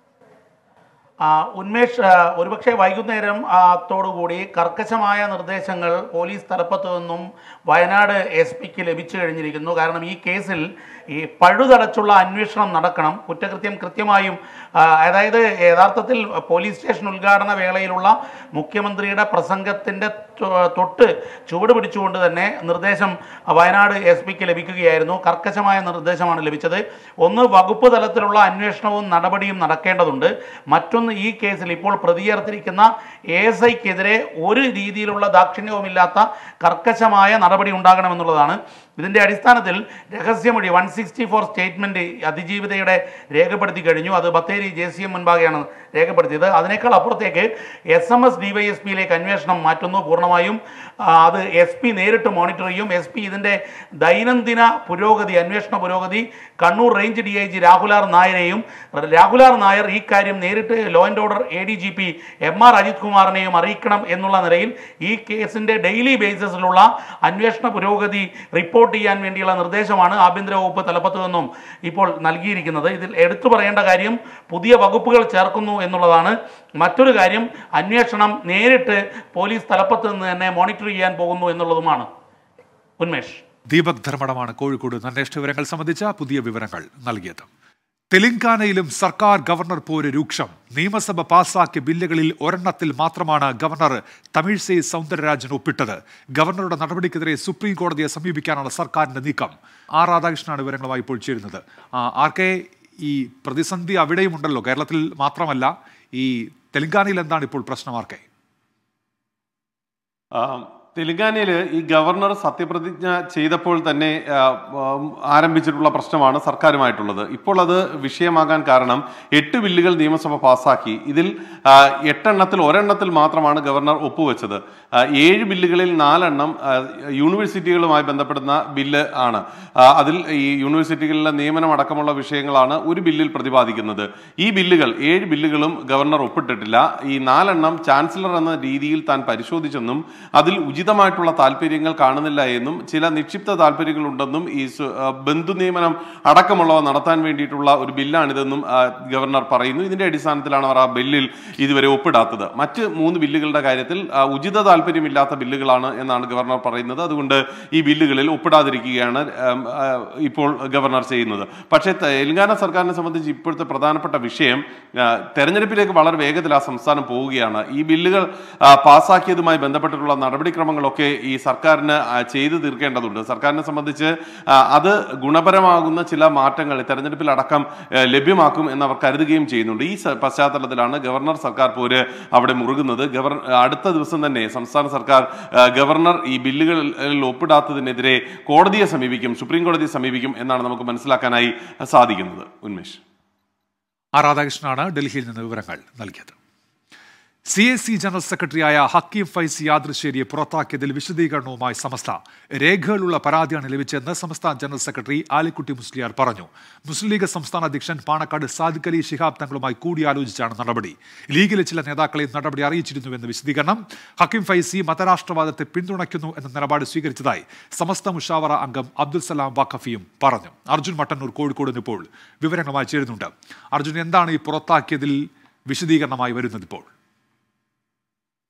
ആ, ഉന്മേഷ് ആ, ഒരുപക്ഷെ വൈകുന്നേരം ആ, ത്തോടുകൂടി കർക്കശമായ നിർദ്ദേശങ്ങൾ പോലീസ് തലപ്പത്തു നിന്നും വയനാട് എസ് പിക്ക് ലഭിച്ചു കഴിഞ്ഞിരിക്കുന്നു കാരണം ഈ കേസിൽ ഈ പഴുതടച്ചുള്ള അന്വേഷണം നടക്കണം കുറ്റകൃത്യം കൃത്യമായും ആ, അതായത് യഥാർത്ഥത്തിൽ പോലീസ് സ്റ്റേഷൻ ഉദ്ഘാടന വേളയിലുള്ള മുഖ്യമന്ത്രിയുടെ പ്രസംഗത്തിൻ്റെ തൊട്ട് ചുവട് പിടിച്ചുകൊണ്ട് തന്നെ നിർദ്ദേശം വയനാട് എസ് പിക്ക് ലഭിക്കുകയായിരുന്നു കർക്കശമായ നിർദ്ദേശമാണ് ലഭിച്ചത് ഒന്ന് വകുപ്പ് തലത്തിലുള്ള അന്വേഷണവും നടപടിയും നടക്കേണ്ടതുണ്ട് മറ്റൊന്ന് ഈ കേസിൽ ഇപ്പോൾ പ്രതിയേർത്തിരിക്കുന്ന എ എസ് ഐക്കെതിരെ ഒരു രീതിയിലുള്ള ദാക്ഷിണ്യവുമില്ലാത്ത കർക്കശമായ നടപടി ഉണ്ടാകണമെന്നുള്ളതാണ് ഇതിൻ്റെ അടിസ്ഥാനത്തിൽ രഹസ്യമൊഴി വൺ സിക്സ്റ്റി ഫോർ സ്റ്റേറ്റ്മെൻറ്റ് അതിജീവിതയുടെ രേഖപ്പെടുത്തി കഴിഞ്ഞു അത് ബത്തേരി ജെ സി എം മുൻപാകെയാണ് രേഖപ്പെടുത്തിയത് അതിനേക്കാൾ അപ്പുറത്തേക്ക് എസ് എം എസ് ഡിവൈഎസ്പിയിലേക്ക് അന്വേഷണം മാറ്റുന്നു പൂർണ്ണമായും ആ, അത് എസ് പി നേരിട്ട് മോണിറ്റർ ചെയ്യും എസ് പി ഇതിൻ്റെ ദൈനംദിന പുരോഗതി അന്വേഷണ പുരോഗതി Kannur range D I G രാഹുലാർ നായരെയും രാഹുലാർ നായർ ഈ കാര്യം നേരിട്ട് law and order A D G P M R Ajith കുമാറിനെയും അറിയിക്കണം എന്നുള്ള നിലയിൽ ഈ കേസിൻ്റെ ഡെയിലി ബേസിസിലുള്ള അന്വേഷണ പുരോഗതി റിപ്പോർട്ട് ചെയ്യാൻ വേണ്ടിയുള്ള നിർദ്ദേശമാണ് ആഭ്യന്തര വകുപ്പ് തലപ്പത്ത് നിന്നും ഇപ്പോൾ നൽകിയിരിക്കുന്നത് ഇതിൽ എടുത്തു പറയേണ്ട കാര്യം പുതിയ വകുപ്പുകൾ ചേർക്കുന്നു എന്നുള്ളതാണ് മറ്റൊരു കാര്യം അന്വേഷണം നേരിട്ട് പോലീസ് തലപ്പത്ത് നിന്ന് തന്നെ മോണിറ്റർ ചെയ്യാൻ പോകുന്നു എന്നുള്ളതുമാണ് ഉന്മേഷ് ദീപക് ധർമ്മടമാണ് കോഴിക്കോട് നിന്ന് അന്വേഷണ വിവരങ്ങൾ സംബന്ധിച്ച പുതിയ വിവരങ്ങൾ നൽകിയത് തെലങ്കാനയിലും സർക്കാർ ഗവർണർ പോര് രൂക്ഷം നിയമസഭ പാസാക്കിയ ബില്ലുകളിൽ ഒരെണ്ണത്തിൽ മാത്രമാണ് ഗവർണർ തമിഴ്സൈ സൗന്ദരരാജൻ ഒപ്പിട്ടത് ഗവർണറുടെ നടപടിക്കെതിരെ സുപ്രീം കോടതിയെ സമീപിക്കാനാണ് സർക്കാരിന്റെ നീക്കം ആർ രാധാകൃഷ്ണനാണ് വിവരങ്ങളുമായി ഇപ്പോൾ ചേരുന്നത് ആ, ആർ കെ ഈ പ്രതിസന്ധി അവിടെയും ഉണ്ടല്ലോ കേരളത്തിൽ മാത്രമല്ല ഈ തെലങ്കാനയിൽ എന്താണ് ഇപ്പോൾ പ്രശ്നം ആർ കെ ആ, തെലങ്കാനയിൽ ഈ ഗവർണർ സത്യപ്രതിജ്ഞ ചെയ്തപ്പോൾ തന്നെ ആ, ഉം, ആരംഭിച്ചിട്ടുള്ള പ്രശ്നമാണ് സർക്കാരുമായിട്ടുള്ളത് ഇപ്പോൾ അത് വിഷയമാകാൻ കാരണം എട്ട് ബില്ലുകൾ നിയമസഭ പാസാക്കി ഇതിൽ ആ, എട്ടെണ്ണത്തിൽ ഒരെണ്ണത്തിൽ മാത്രമാണ് ഗവർണർ ഒപ്പുവെച്ചത് ആ, ഏഴ് ബില്ലുകളിൽ നാലെണ്ണം ആ, യൂണിവേഴ്സിറ്റികളുമായി ബന്ധപ്പെടുന്ന ബില്ല് ആണ് ആ, അതിൽ ഈ യൂണിവേഴ്സിറ്റികളിലെ നിയമനം അടക്കമുള്ള വിഷയങ്ങളാണ് ഒരു ബില്ലിൽ പ്രതിപാദിക്കുന്നത് ഈ ബില്ലുകൾ ഏഴ് ബില്ലുകളും ഗവർണർ ഒപ്പിട്ടിട്ടില്ല ഈ നാലെണ്ണം ചാൻസലർ എന്ന രീതിയിൽ താൻ പരിശോധിച്ചെന്നും അതിൽ ഉചിതമായിട്ടുള്ള താല്പര്യങ്ങൾ കാണുന്നില്ല എന്നും ചില നിക്ഷിപ്ത താല്പര്യങ്ങളുണ്ടെന്നും ഈ സ്വ- ആ, ബന്ധു നിയമനം അടക്കമുള്ളവ നടത്താൻ വേണ്ടിയിട്ടുള്ള ഒരു ബില്ലാണിതെന്നും ആ, ഗവർണർ പറയുന്നു ഇതിന്റെ അടിസ്ഥാനത്തിലാണ് അവർ ആ ബില്ലിൽ ഇതുവരെ ഒപ്പിടാത്തത് മറ്റ് മൂന്ന് ബില്ലുകളുടെ കാര്യത്തിൽ ആ, ഉചിത താല്പര്യമില്ലാത്ത ബില്ലുകളാണ് എന്നാണ് ഗവർണർ പറയുന്നത് അതുകൊണ്ട് ഈ ബില്ലുകളിൽ ഒപ്പിടാതിരിക്കുകയാണ് ഉം, ആ, ഇപ്പോൾ ഗവർണർ ചെയ്യുന്നത് പക്ഷേ തെലങ്കാന സർക്കാരിനെ സംബന്ധിച്ച് ഇപ്പോഴത്തെ പ്രധാനപ്പെട്ട വിഷയം ആ, തെരഞ്ഞെടുപ്പിലേക്ക് വളരെ വേഗത്തിൽ ആ സംസ്ഥാനം പോവുകയാണ് ഈ ബില്ലുകൾ ആ, പാസ്സാക്കിയതുമായി ബന്ധപ്പെട്ടിട്ടുള്ള നടപടിക്രമങ്ങളൊക്കെ ഈ സർക്കാരിന് ആ, ചെയ്തു തീർക്കേണ്ടതുണ്ട് സർക്കാരിനെ സംബന്ധിച്ച് ആ, അത് ഗുണപരമാകുന്ന ചില മാറ്റങ്ങൾ തെരഞ്ഞെടുപ്പിൽ അടക്കം ആ, ലഭ്യമാക്കും എന്ന് അവർ കരുതുകയും ചെയ്യുന്നുണ്ട് ഈ സ- പശ്ചാത്തലത്തിലാണ് ഗവർണർ സർക്കാർ പോര് അവിടെ മുറുകുന്നത് ഗവർ അടുത്ത ദിവസം തന്നെ സംസ്ഥാന സർക്കാർ ആ, ഗവർണർ ഈ ബില്ലുകളിൽ ഒപ്പിടാത്തതിനെതിരെ കോടതിയെ സമീപിക്കും സുപ്രീം കോടതിയെ സമീപിക്കും എന്നാണ് നമുക്ക് മനസ്സിലാക്കാനായി സാധിക്കുന്നത് ഉന്മേഷ് ആർ രാധാകൃഷ്ണനാണ് ഡൽഹിയിൽ നിന്ന് വിവരങ്ങൾ നൽകിയത് സി എസ് സി ജനറൽ സെക്രട്ടറിയായ ഹക്കീം ഫൈസി യാദൃശ്ശേരിയെ പുറത്താക്കിയതിൽ വിശദീകരണവുമായി സമസ്ത രേഖകളുള്ള പരാതിയാണ് ലഭിച്ചതെന്ന് സംസ്ഥാന ജനറൽ സെക്രട്ടറി ആലിക്കുട്ടി മുസ്ലിയാർ പറഞ്ഞു മുസ്ലിം ലീഗ് സംസ്ഥാന അധ്യക്ഷൻ പാണക്കാട് സാദിഖ് അലി ശിഹാബ് തങ്ങളുമായി കൂടിയാലോചിച്ചാണ് നടപടി ലീഗിലെ ചില നേതാക്കളെ നടപടി അറിയിച്ചിരുന്നുവെന്ന് വിശദീകരണം ഹക്കീം ഫൈസി മതരാഷ്ട്രവാദത്തെ പിന്തുണയ്ക്കുന്നു എന്ന നിലപാട് സ്വീകരിച്ചതായി സമസ്ത മുഷാവറ അംഗം അബ്ദുൽ സലാം വാക്കഫിയും പറഞ്ഞു അർജുൻ മട്ടന്നൂർ കോഴിക്കോട് നിന്ന് ഇപ്പോൾ വിവരങ്ങളുമായി ചേരുന്നുണ്ട് അർജുൻ എന്താണ് ഈ പുറത്താക്കിയതിൽ വിശദീകരണമായി വരുന്നത് ഇപ്പോൾ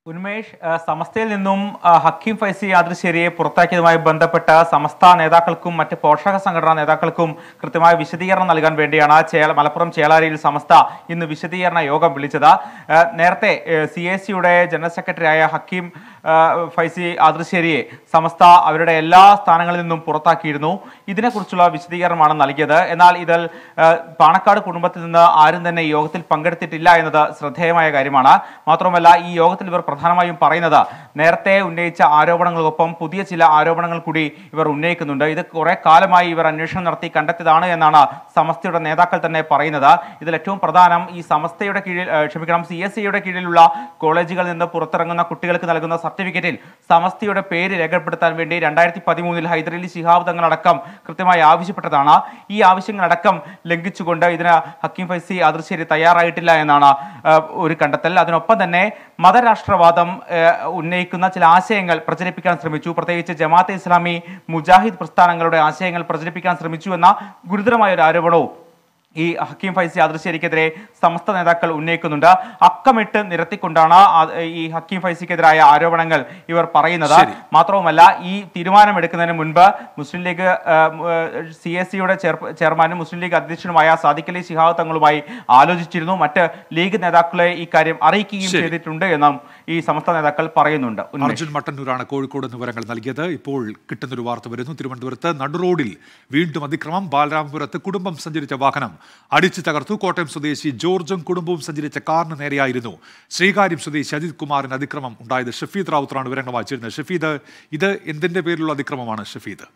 ഉന്മേഷ് ആ, സമസ്തയിൽ നിന്നും ആ, ഹക്കീം ഫൈസി യാദൃശ്ശേരിയെ പുറത്താക്കിയതുമായി ബന്ധപ്പെട്ട സമസ്ത നേതാക്കൾക്കും മറ്റ് പോഷക സംഘടനാ നേതാക്കൾക്കും കൃത്യമായ വിശദീകരണം നൽകാൻ വേണ്ടിയാണ് ചേല മലപ്പുറം ചേളാരിയിൽ സമസ്ത ഇന്ന് വിശദീകരണ യോഗം വിളിച്ചത് ആ, നേരത്തെ സി എ സിയുടെ ജനറൽ സെക്രട്ടറിയായ ഹക്കീം ആ, ഫൈസി ആദൃശ്ശേരിയെ സമസ്ത അവരുടെ എല്ലാ സ്ഥാനങ്ങളിൽ നിന്നും പുറത്താക്കിയിരുന്നു ഇതിനെക്കുറിച്ചുള്ള വിശദീകരണമാണ് നൽകിയത് എന്നാൽ ഇതിൽ ആ, പാണക്കാട് കുടുംബത്തിൽ നിന്ന് ആരും തന്നെ ഈ യോഗത്തിൽ പങ്കെടുത്തിട്ടില്ല എന്നത് ശ്രദ്ധേയമായ കാര്യമാണ് മാത്രമല്ല ഈ യോഗത്തിൽ ഇവർ പ്രധാനമായും പറയുന്നത് നേരത്തെ ഉന്നയിച്ച ആരോപണങ്ങൾക്കൊപ്പം പുതിയ ചില ആരോപണങ്ങൾ കൂടി ഇവർ ഉന്നയിക്കുന്നുണ്ട് ഇത് കുറെ കാലമായി ഇവർ അന്വേഷണം നടത്തി കണ്ടെത്തിയതാണ് എന്നാണ് സമസ്തയുടെ നേതാക്കൾ തന്നെ പറയുന്നത് ഇതിൽ ഏറ്റവും പ്രധാനം ഈ സമസ്തയുടെ കീഴിൽ ഏഹ്, ക്ഷമിക്കണം സി എസ് സിയുടെ കീഴിലുള്ള കോളേജുകളിൽ നിന്ന് പുറത്തിറങ്ങുന്ന കുട്ടികൾക്ക് നൽകുന്ന സർട്ടിഫിക്കറ്റിൽ സമസ്തയുടെ പേര് രേഖപ്പെടുത്താൻ വേണ്ടി രണ്ടായിരത്തി പതിമൂന്നിൽ ഹൈദരലി ശിഹാബ് തങ്ങളടക്കം കൃത്യമായി ആവശ്യപ്പെട്ടതാണ് ഈ ആവശ്യങ്ങളടക്കം ലംഘിച്ചുകൊണ്ട് ഇതിന് ഹക്കീം ഫൈസി അതിർശ്ശേരി തയ്യാറായിട്ടില്ല എന്നാണ് ഏഹ്, ഒരു കണ്ടെത്തൽ അതിനൊപ്പം തന്നെ മതരാഷ്ട്രവാദം ഏഹ്, ഉന്നയിക്കുന്ന ചില ആശയങ്ങൾ പ്രചരിപ്പിക്കാൻ ശ്രമിച്ചു പ്രത്യേകിച്ച് ജമാഅത്തെ ഇസ്ലാമി മുജാഹിദ് പ്രസ്ഥാനങ്ങളുടെ ആശയങ്ങൾ പ്രചരിപ്പിക്കാൻ ശ്രമിച്ചു എന്ന ഗുരുതരമായ ഒരു ആരോപണവും ഈ ഹക്കീം ഫൈസി ആദർശേരിക്കെതിരെ സമസ്ത നേതാക്കൾ ഉന്നയിക്കുന്നുണ്ട് അക്കമിട്ട് നിരത്തിക്കൊണ്ടാണ് ആ- ഈ ഹക്കീം ഫൈസിക്കെതിരായ ആരോപണങ്ങൾ ഇവർ പറയുന്നത് മാത്രവുമല്ല ഈ തീരുമാനമെടുക്കുന്നതിന് മുൻപ് മുസ്ലിം ലീഗ് സി എസ് സിയുടെ ചെയർമാനും മുസ്ലിം ലീഗ് അധ്യക്ഷനുമായ സാദിഖ് അലി ശിഹാബ് തങ്ങളുമായി ആലോചിച്ചിരുന്നു മറ്റ് ലീഗ് നേതാക്കളെ ഈ കാര്യം അറിയിക്കുകയും ശരി. ചെയ്തിട്ടുണ്ട് എന്നും ഈ സമസ്ത നേതാക്കൾ പറയുന്നുണ്ട് ഉന്മേഷ്. അർജുൻ മട്ടന്നൂരാണ് കോഴിക്കോട് നിന്ന് വിവരങ്ങൾ നൽകിയത് ഇപ്പോൾ കിട്ടുന്നൊരു വാർത്ത വരുന്നു തിരുവനന്തപുരത്ത് നടുറോഡിൽ വീണ്ടും അതിക്രമം ബാലരാമപുരത്ത് കുടുംബം സഞ്ചരിച്ച വാഹനം അടിച്ചു തകർത്തു കോട്ടയം സ്വദേശി ജോർജും കുടുംബവും സഞ്ചരിച്ച കാറിന് നേരെയായിരുന്നു ശ്രീകാര്യം സ്വദേശി അജിത് കുമാറിന് അതിക്രമം ഉണ്ടായത് ഷഫീദ് റാവുത്തറാണ് വിവരങ്ങൾ വായിച്ചിരുന്നത് ഷഫീദ് ഇത് എന്തിന്റെ പേരിലുള്ള അതിക്രമമാണ് ഷഫീദ്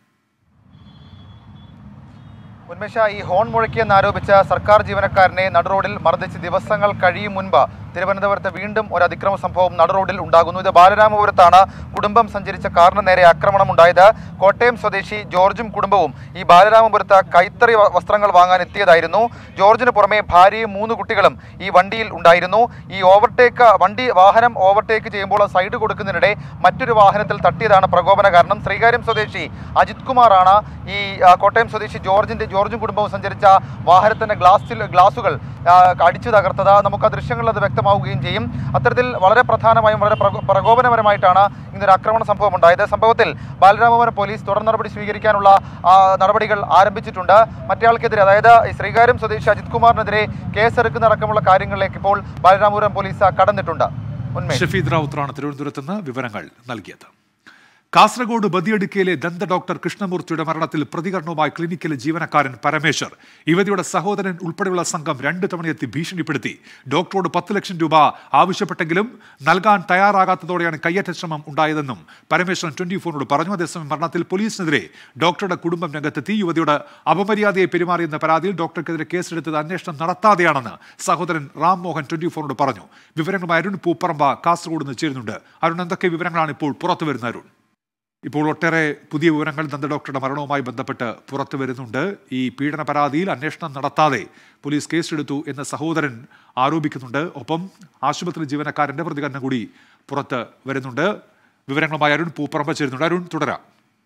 ഉന്മേഷ ഈ ഹോൺ മുഴക്കിയെന്നാരോപിച്ച സർക്കാർ ജീവനക്കാരനെ നടുറോഡിൽ മർദ്ദിച്ച് ദിവസങ്ങൾ കഴിയും മുൻപ് തിരുവനന്തപുരത്ത് വീണ്ടും ഒരു അതിക്രമ സംഭവം നടുറോഡിൽ ഉണ്ടാകുന്നു ഇത് ബാലരാമപുരത്താണ് കുടുംബം സഞ്ചരിച്ച കാറിന് നേരെ ആക്രമണം ഉണ്ടായത് കോട്ടയം സ്വദേശി ജോർജും കുടുംബവും ഈ ബാലരാമപുരത്ത് കൈത്തറി വ- വസ്ത്രങ്ങൾ വാങ്ങാൻ എത്തിയതായിരുന്നു ജോർജിന് പുറമെ ഭാര്യയും മൂന്ന് കുട്ടികളും ഈ വണ്ടിയിൽ ഉണ്ടായിരുന്നു ഈ ഓവർടേക്ക് വണ്ടി വാഹനം ഓവർടേക്ക് ചെയ്യുമ്പോൾ സൈഡ് കൊടുക്കുന്നതിനിടെ മറ്റൊരു വാഹനത്തിൽ തട്ടിയതാണ് പ്രകോപന കാരണം ശ്രീകാര്യം സ്വദേശി അജിത് കുമാറാണ് ഈ ആ, കോട്ടയം സ്വദേശി ജോർജിന്റെ ജോർജും കുടുംബവും സഞ്ചരിച്ച വാഹനത്തിന്റെ ഗ്ലാസിൽ ഗ്ലാസുകൾ ആ, അടിച്ചു തകർത്തത് നമുക്ക് ആ ദൃശ്യങ്ങളിൽ അത് വ്യക്തമാവുകയും ചെയ്യും അത്തരത്തിൽ വളരെ പ്രധാനമായും വളരെ പ്രകോ- പ്രകോപനപരമായിട്ടാണ് ഇന്നൊരു ആക്രമണ സംഭവം ഉണ്ടായത് സംഭവത്തിൽ ബാലരാമപുരം പോലീസ് തുടർ നടപടി സ്വീകരിക്കാനുള്ള ആ, നടപടികൾ ആരംഭിച്ചിട്ടുണ്ട് മറ്റേയാൾക്കെതിരെ അതായത് ഈ ശ്രീകാര്യം സ്വദേശി അജിത് കുമാറിനെതിരെ കേസെടുക്കുന്ന അടക്കമുള്ള കാര്യങ്ങളിലേക്ക് ഇപ്പോൾ ബാലരാമപുരം പോലീസ് കടന്നിട്ടുണ്ട് ഉന്മേഷ് ഷഫീദ് റാവുത്തറാണ് തിരുവനന്തപുരത്ത് നിന്ന് വിവരങ്ങൾ നൽകിയത് കാസർഗോഡ് ബദിയടുക്കയിലെ ദന്ത ഡോക്ടർ കൃഷ്ണമൂർത്തിയുടെ മരണത്തിൽ പ്രതികരണവുമായി ക്ലിനിക്കിലെ ജീവനക്കാരൻ പരമേശ്വർ യുവതിയുടെ സഹോദരൻ ഉൾപ്പെടെയുള്ള സംഘം രണ്ടു തവണയെത്തി ഭീഷണിപ്പെടുത്തി ഡോക്ടറോട് പത്ത് ലക്ഷം രൂപ ആവശ്യപ്പെട്ടെങ്കിലും നൽകാൻ തയ്യാറാകാത്തതോടെയാണ് കയ്യേറ്റ ശ്രമം ഉണ്ടായതെന്നും പരമേശ്വരൻ ട്വന്റി ഫോറിനോട് പറഞ്ഞു അതേസമയം മരണത്തിൽ പോലീസിനെതിരെ ഡോക്ടറുടെ കുടുംബം രംഗത്തെത്തി യുവതിയുടെ അപമര്യാദയെ പെരുമാറിയെന്ന പരാതിയിൽ ഡോക്ടർക്കെതിരെ കേസെടുത്തത് അന്വേഷണം നടത്താതെയാണെന്ന് സഹോദരൻ റാം മോഹൻ ട്വന്റി ഫോറിനോട് പറഞ്ഞു വിവരങ്ങളുമായി അരുൺ പൂപ്പറമ്പ കാസർഗോഡ് നിന്ന് ചേരുന്നുണ്ട് അരുൺ എന്തൊക്കെ വിവരങ്ങളാണ് ഇപ്പോൾ പുറത്തു വരുന്ന അരുൺ ഇപ്പോൾ ഒട്ടേറെ പുതിയ വിവരങ്ങൾ ദന്ത ഡോക്ടറുടെ മരണവുമായി ബന്ധപ്പെട്ട് പുറത്തു വരുന്നുണ്ട് ഈ പീഡന പരാതിയിൽ അന്വേഷണം നടത്താതെ പോലീസ് കേസെടുത്തു എന്ന് സഹോദരൻ ആരോപിക്കുന്നുണ്ട് ഒപ്പം ആശുപത്രി ജീവനക്കാരന്റെ പ്രതികരണം കൂടി പുറത്ത് വരുന്നുണ്ട് വിവരങ്ങളുമായി അരുൺ പൂപ്പറമ്പ ചേരുന്നുണ്ട് അരുൺ തുടരാം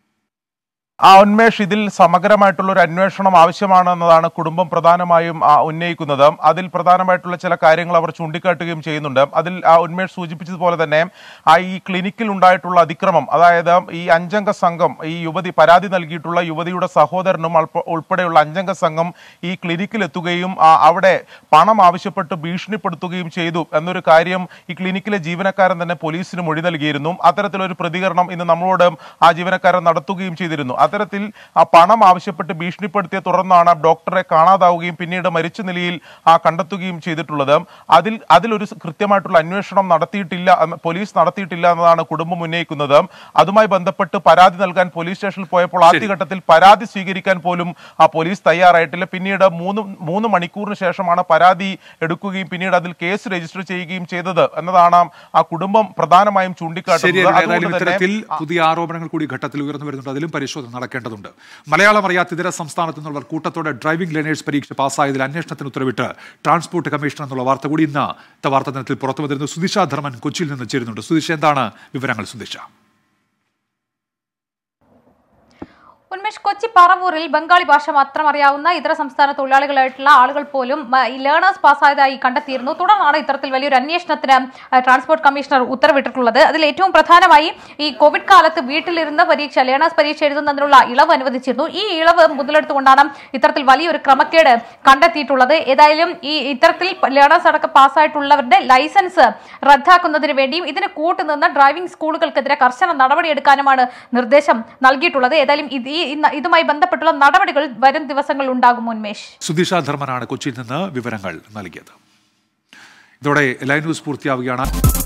ആ ഉന്മേഷ് ഇതിൽ സമഗ്രമായിട്ടുള്ള ഒരു അന്വേഷണം ആവശ്യമാണെന്നതാണ് കുടുംബം പ്രധാനമായും ആ, ഉന്നയിക്കുന്നത് അതിൽ പ്രധാനമായിട്ടുള്ള ചില കാര്യങ്ങൾ അവർ ചൂണ്ടിക്കാട്ടുകയും ചെയ്യുന്നുണ്ട് അതിൽ ആ ഉന്മേഷ് സൂചിപ്പിച്ചതുപോലെ തന്നെ ആ ഈ ക്ലിനിക്കിൽ ഉണ്ടായിട്ടുള്ള അതിക്രമം അതായത് ഈ അഞ്ചംഗ സംഘം ഈ യുവതി പരാതി നൽകിയിട്ടുള്ള യുവതിയുടെ സഹോദരനും അൾപ്പ- ഉൾപ്പെടെയുള്ള അഞ്ചംഗ സംഘം ഈ ക്ലിനിക്കിൽ എത്തുകയും ആ, അവിടെ പണം ആവശ്യപ്പെട്ട് ഭീഷണിപ്പെടുത്തുകയും ചെയ്തു എന്നൊരു കാര്യം ഈ ക്ലിനിക്കിലെ ജീവനക്കാരൻ തന്നെ പോലീസിന് മൊഴി നൽകിയിരുന്നു അത്തരത്തിലൊരു പ്രതികരണം ഇന്ന് നമ്മളോട് ആ ജീവനക്കാരൻ നടത്തുകയും ചെയ്തിരുന്നു അത്തരത്തിൽ ആ പണം ആവശ്യപ്പെട്ട് ഭീഷണിപ്പെടുത്തിയ തുടർന്നാണ് ഡോക്ടറെ കാണാതാവുകയും പിന്നീട് മരിച്ച നിലയിൽ ആ കണ്ടെത്തുകയും ചെയ്തിട്ടുള്ളത് അതിൽ അതിലൊരു കൃത്യമായിട്ടുള്ള അന്വേഷണം നടത്തിയിട്ടില്ല എന്ന് പോലീസ് നടത്തിയിട്ടില്ല എന്നതാണ് കുടുംബം ഉന്നയിക്കുന്നത് അതുമായി ബന്ധപ്പെട്ട് പരാതി നൽകാൻ പോലീസ് സ്റ്റേഷനിൽ പോയപ്പോൾ ആദ്യഘട്ടത്തിൽ പരാതി സ്വീകരിക്കാൻ പോലും ആ പോലീസ് തയ്യാറായിട്ടില്ല പിന്നീട് മൂന്ന് മൂന്ന് മണിക്കൂറിന് ശേഷമാണ് പരാതി എടുക്കുകയും പിന്നീട് അതിൽ കേസ് രജിസ്റ്റർ ചെയ്യുകയും ചെയ്തത് എന്നതാണ് ആ കുടുംബം പ്രധാനമായും ശരി ചൂണ്ടിക്കാട്ടുന്നത് ഏതായാലും അതുകൊണ്ട് തന്നെ ഇത്തരത്തിൽ പുതിയ ആരോപണങ്ങൾ കൂടി ഘട്ടത്തിൽ ഉയർന്നു വരുന്നുണ്ട് അതിലും പരിശോധന നടക്കേണ്ടതുണ്ട് മലയാളം അറിയാത്ത ഇതര സംസ്ഥാനത്തു നിന്നുള്ളവർ കൂട്ടത്തോടെ ഡ്രൈവിംഗ് ലേണേഴ്സ് പരീക്ഷ പാസ്സായതിൽ അന്വേഷണത്തിന് ഉത്തരവിട്ട് ട്രാൻസ്പോർട്ട് കമ്മീഷൻ എന്നുള്ള വാർത്ത കൂടി ഇന്ന് വാർത്താ ദിനത്തിൽ പുറത്തു വന്നിരുന്നു സുദിഷ ധർമ്മൻ കൊച്ചിയിൽ നിന്ന് ചേരുന്നുണ്ട് സുദിഷ എന്താണ് വിവരങ്ങൾ സുദിഷ ഉന്മേഷ് കൊച്ചി പറവൂരിൽ ബംഗാളി ഭാഷ മാത്രം അറിയാവുന്ന ഇതര സംസ്ഥാന തൊഴിലാളികളായിട്ടുള്ള ആളുകൾ പോലും മ, ഈ ലേണേഴ്സ് പാസ്സായതായി കണ്ടെത്തിയിരുന്നു തുടർന്നാണ് ഇത്തരത്തിൽ വലിയൊരു അന്വേഷണത്തിന് ആ, ട്രാൻസ്പോർട്ട് കമ്മീഷണർ ഉത്തരവിട്ടിട്ടുള്ളത് അതിൽ ഏറ്റവും പ്രധാനമായി ഈ കോവിഡ് കാലത്ത് വീട്ടിലിരുന്ന് പരീക്ഷ ലേണേഴ്സ് പരീക്ഷ എഴുതുന്നതിനുള്ള ഇളവ് അനുവദിച്ചിരുന്നു ഈ ഇളവ് മുതലെടുത്തുകൊണ്ടാണ് ഇത്തരത്തിൽ വലിയൊരു ക്രമക്കേട് കണ്ടെത്തിയിട്ടുള്ളത് ഏതായാലും ഈ ഇത്തരത്തിൽ ലേണേഴ്സ് അടക്കം പാസ്സായിട്ടുള്ളവരുടെ ലൈസൻസ് റദ്ദാക്കുന്നതിന് വേണ്ടിയും ഇതിന് കൂട്ടുനിന്ന ഡ്രൈവിംഗ് സ്കൂളുകൾക്കെതിരെ കർശന നടപടിയെടുക്കാനുമാണ് നിർദ്ദേശം നൽകിയിട്ടുള്ളത് ഏതായാലും ഇത് ഈ ഇന്ന് ഇതുമായി ബന്ധപ്പെട്ടുള്ള നടപടികൾ വരും ദിവസങ്ങളിൽ ഉണ്ടാകും ഉന്മേഷ് സുധീഷ ധർമ്മനാണ് കൊച്ചിയിൽ നിന്ന് വിവരങ്ങൾ നൽകിയത് ഇതോടെ ലൈവ് ന്യൂസ് പൂർത്തിയാവുകയാണ്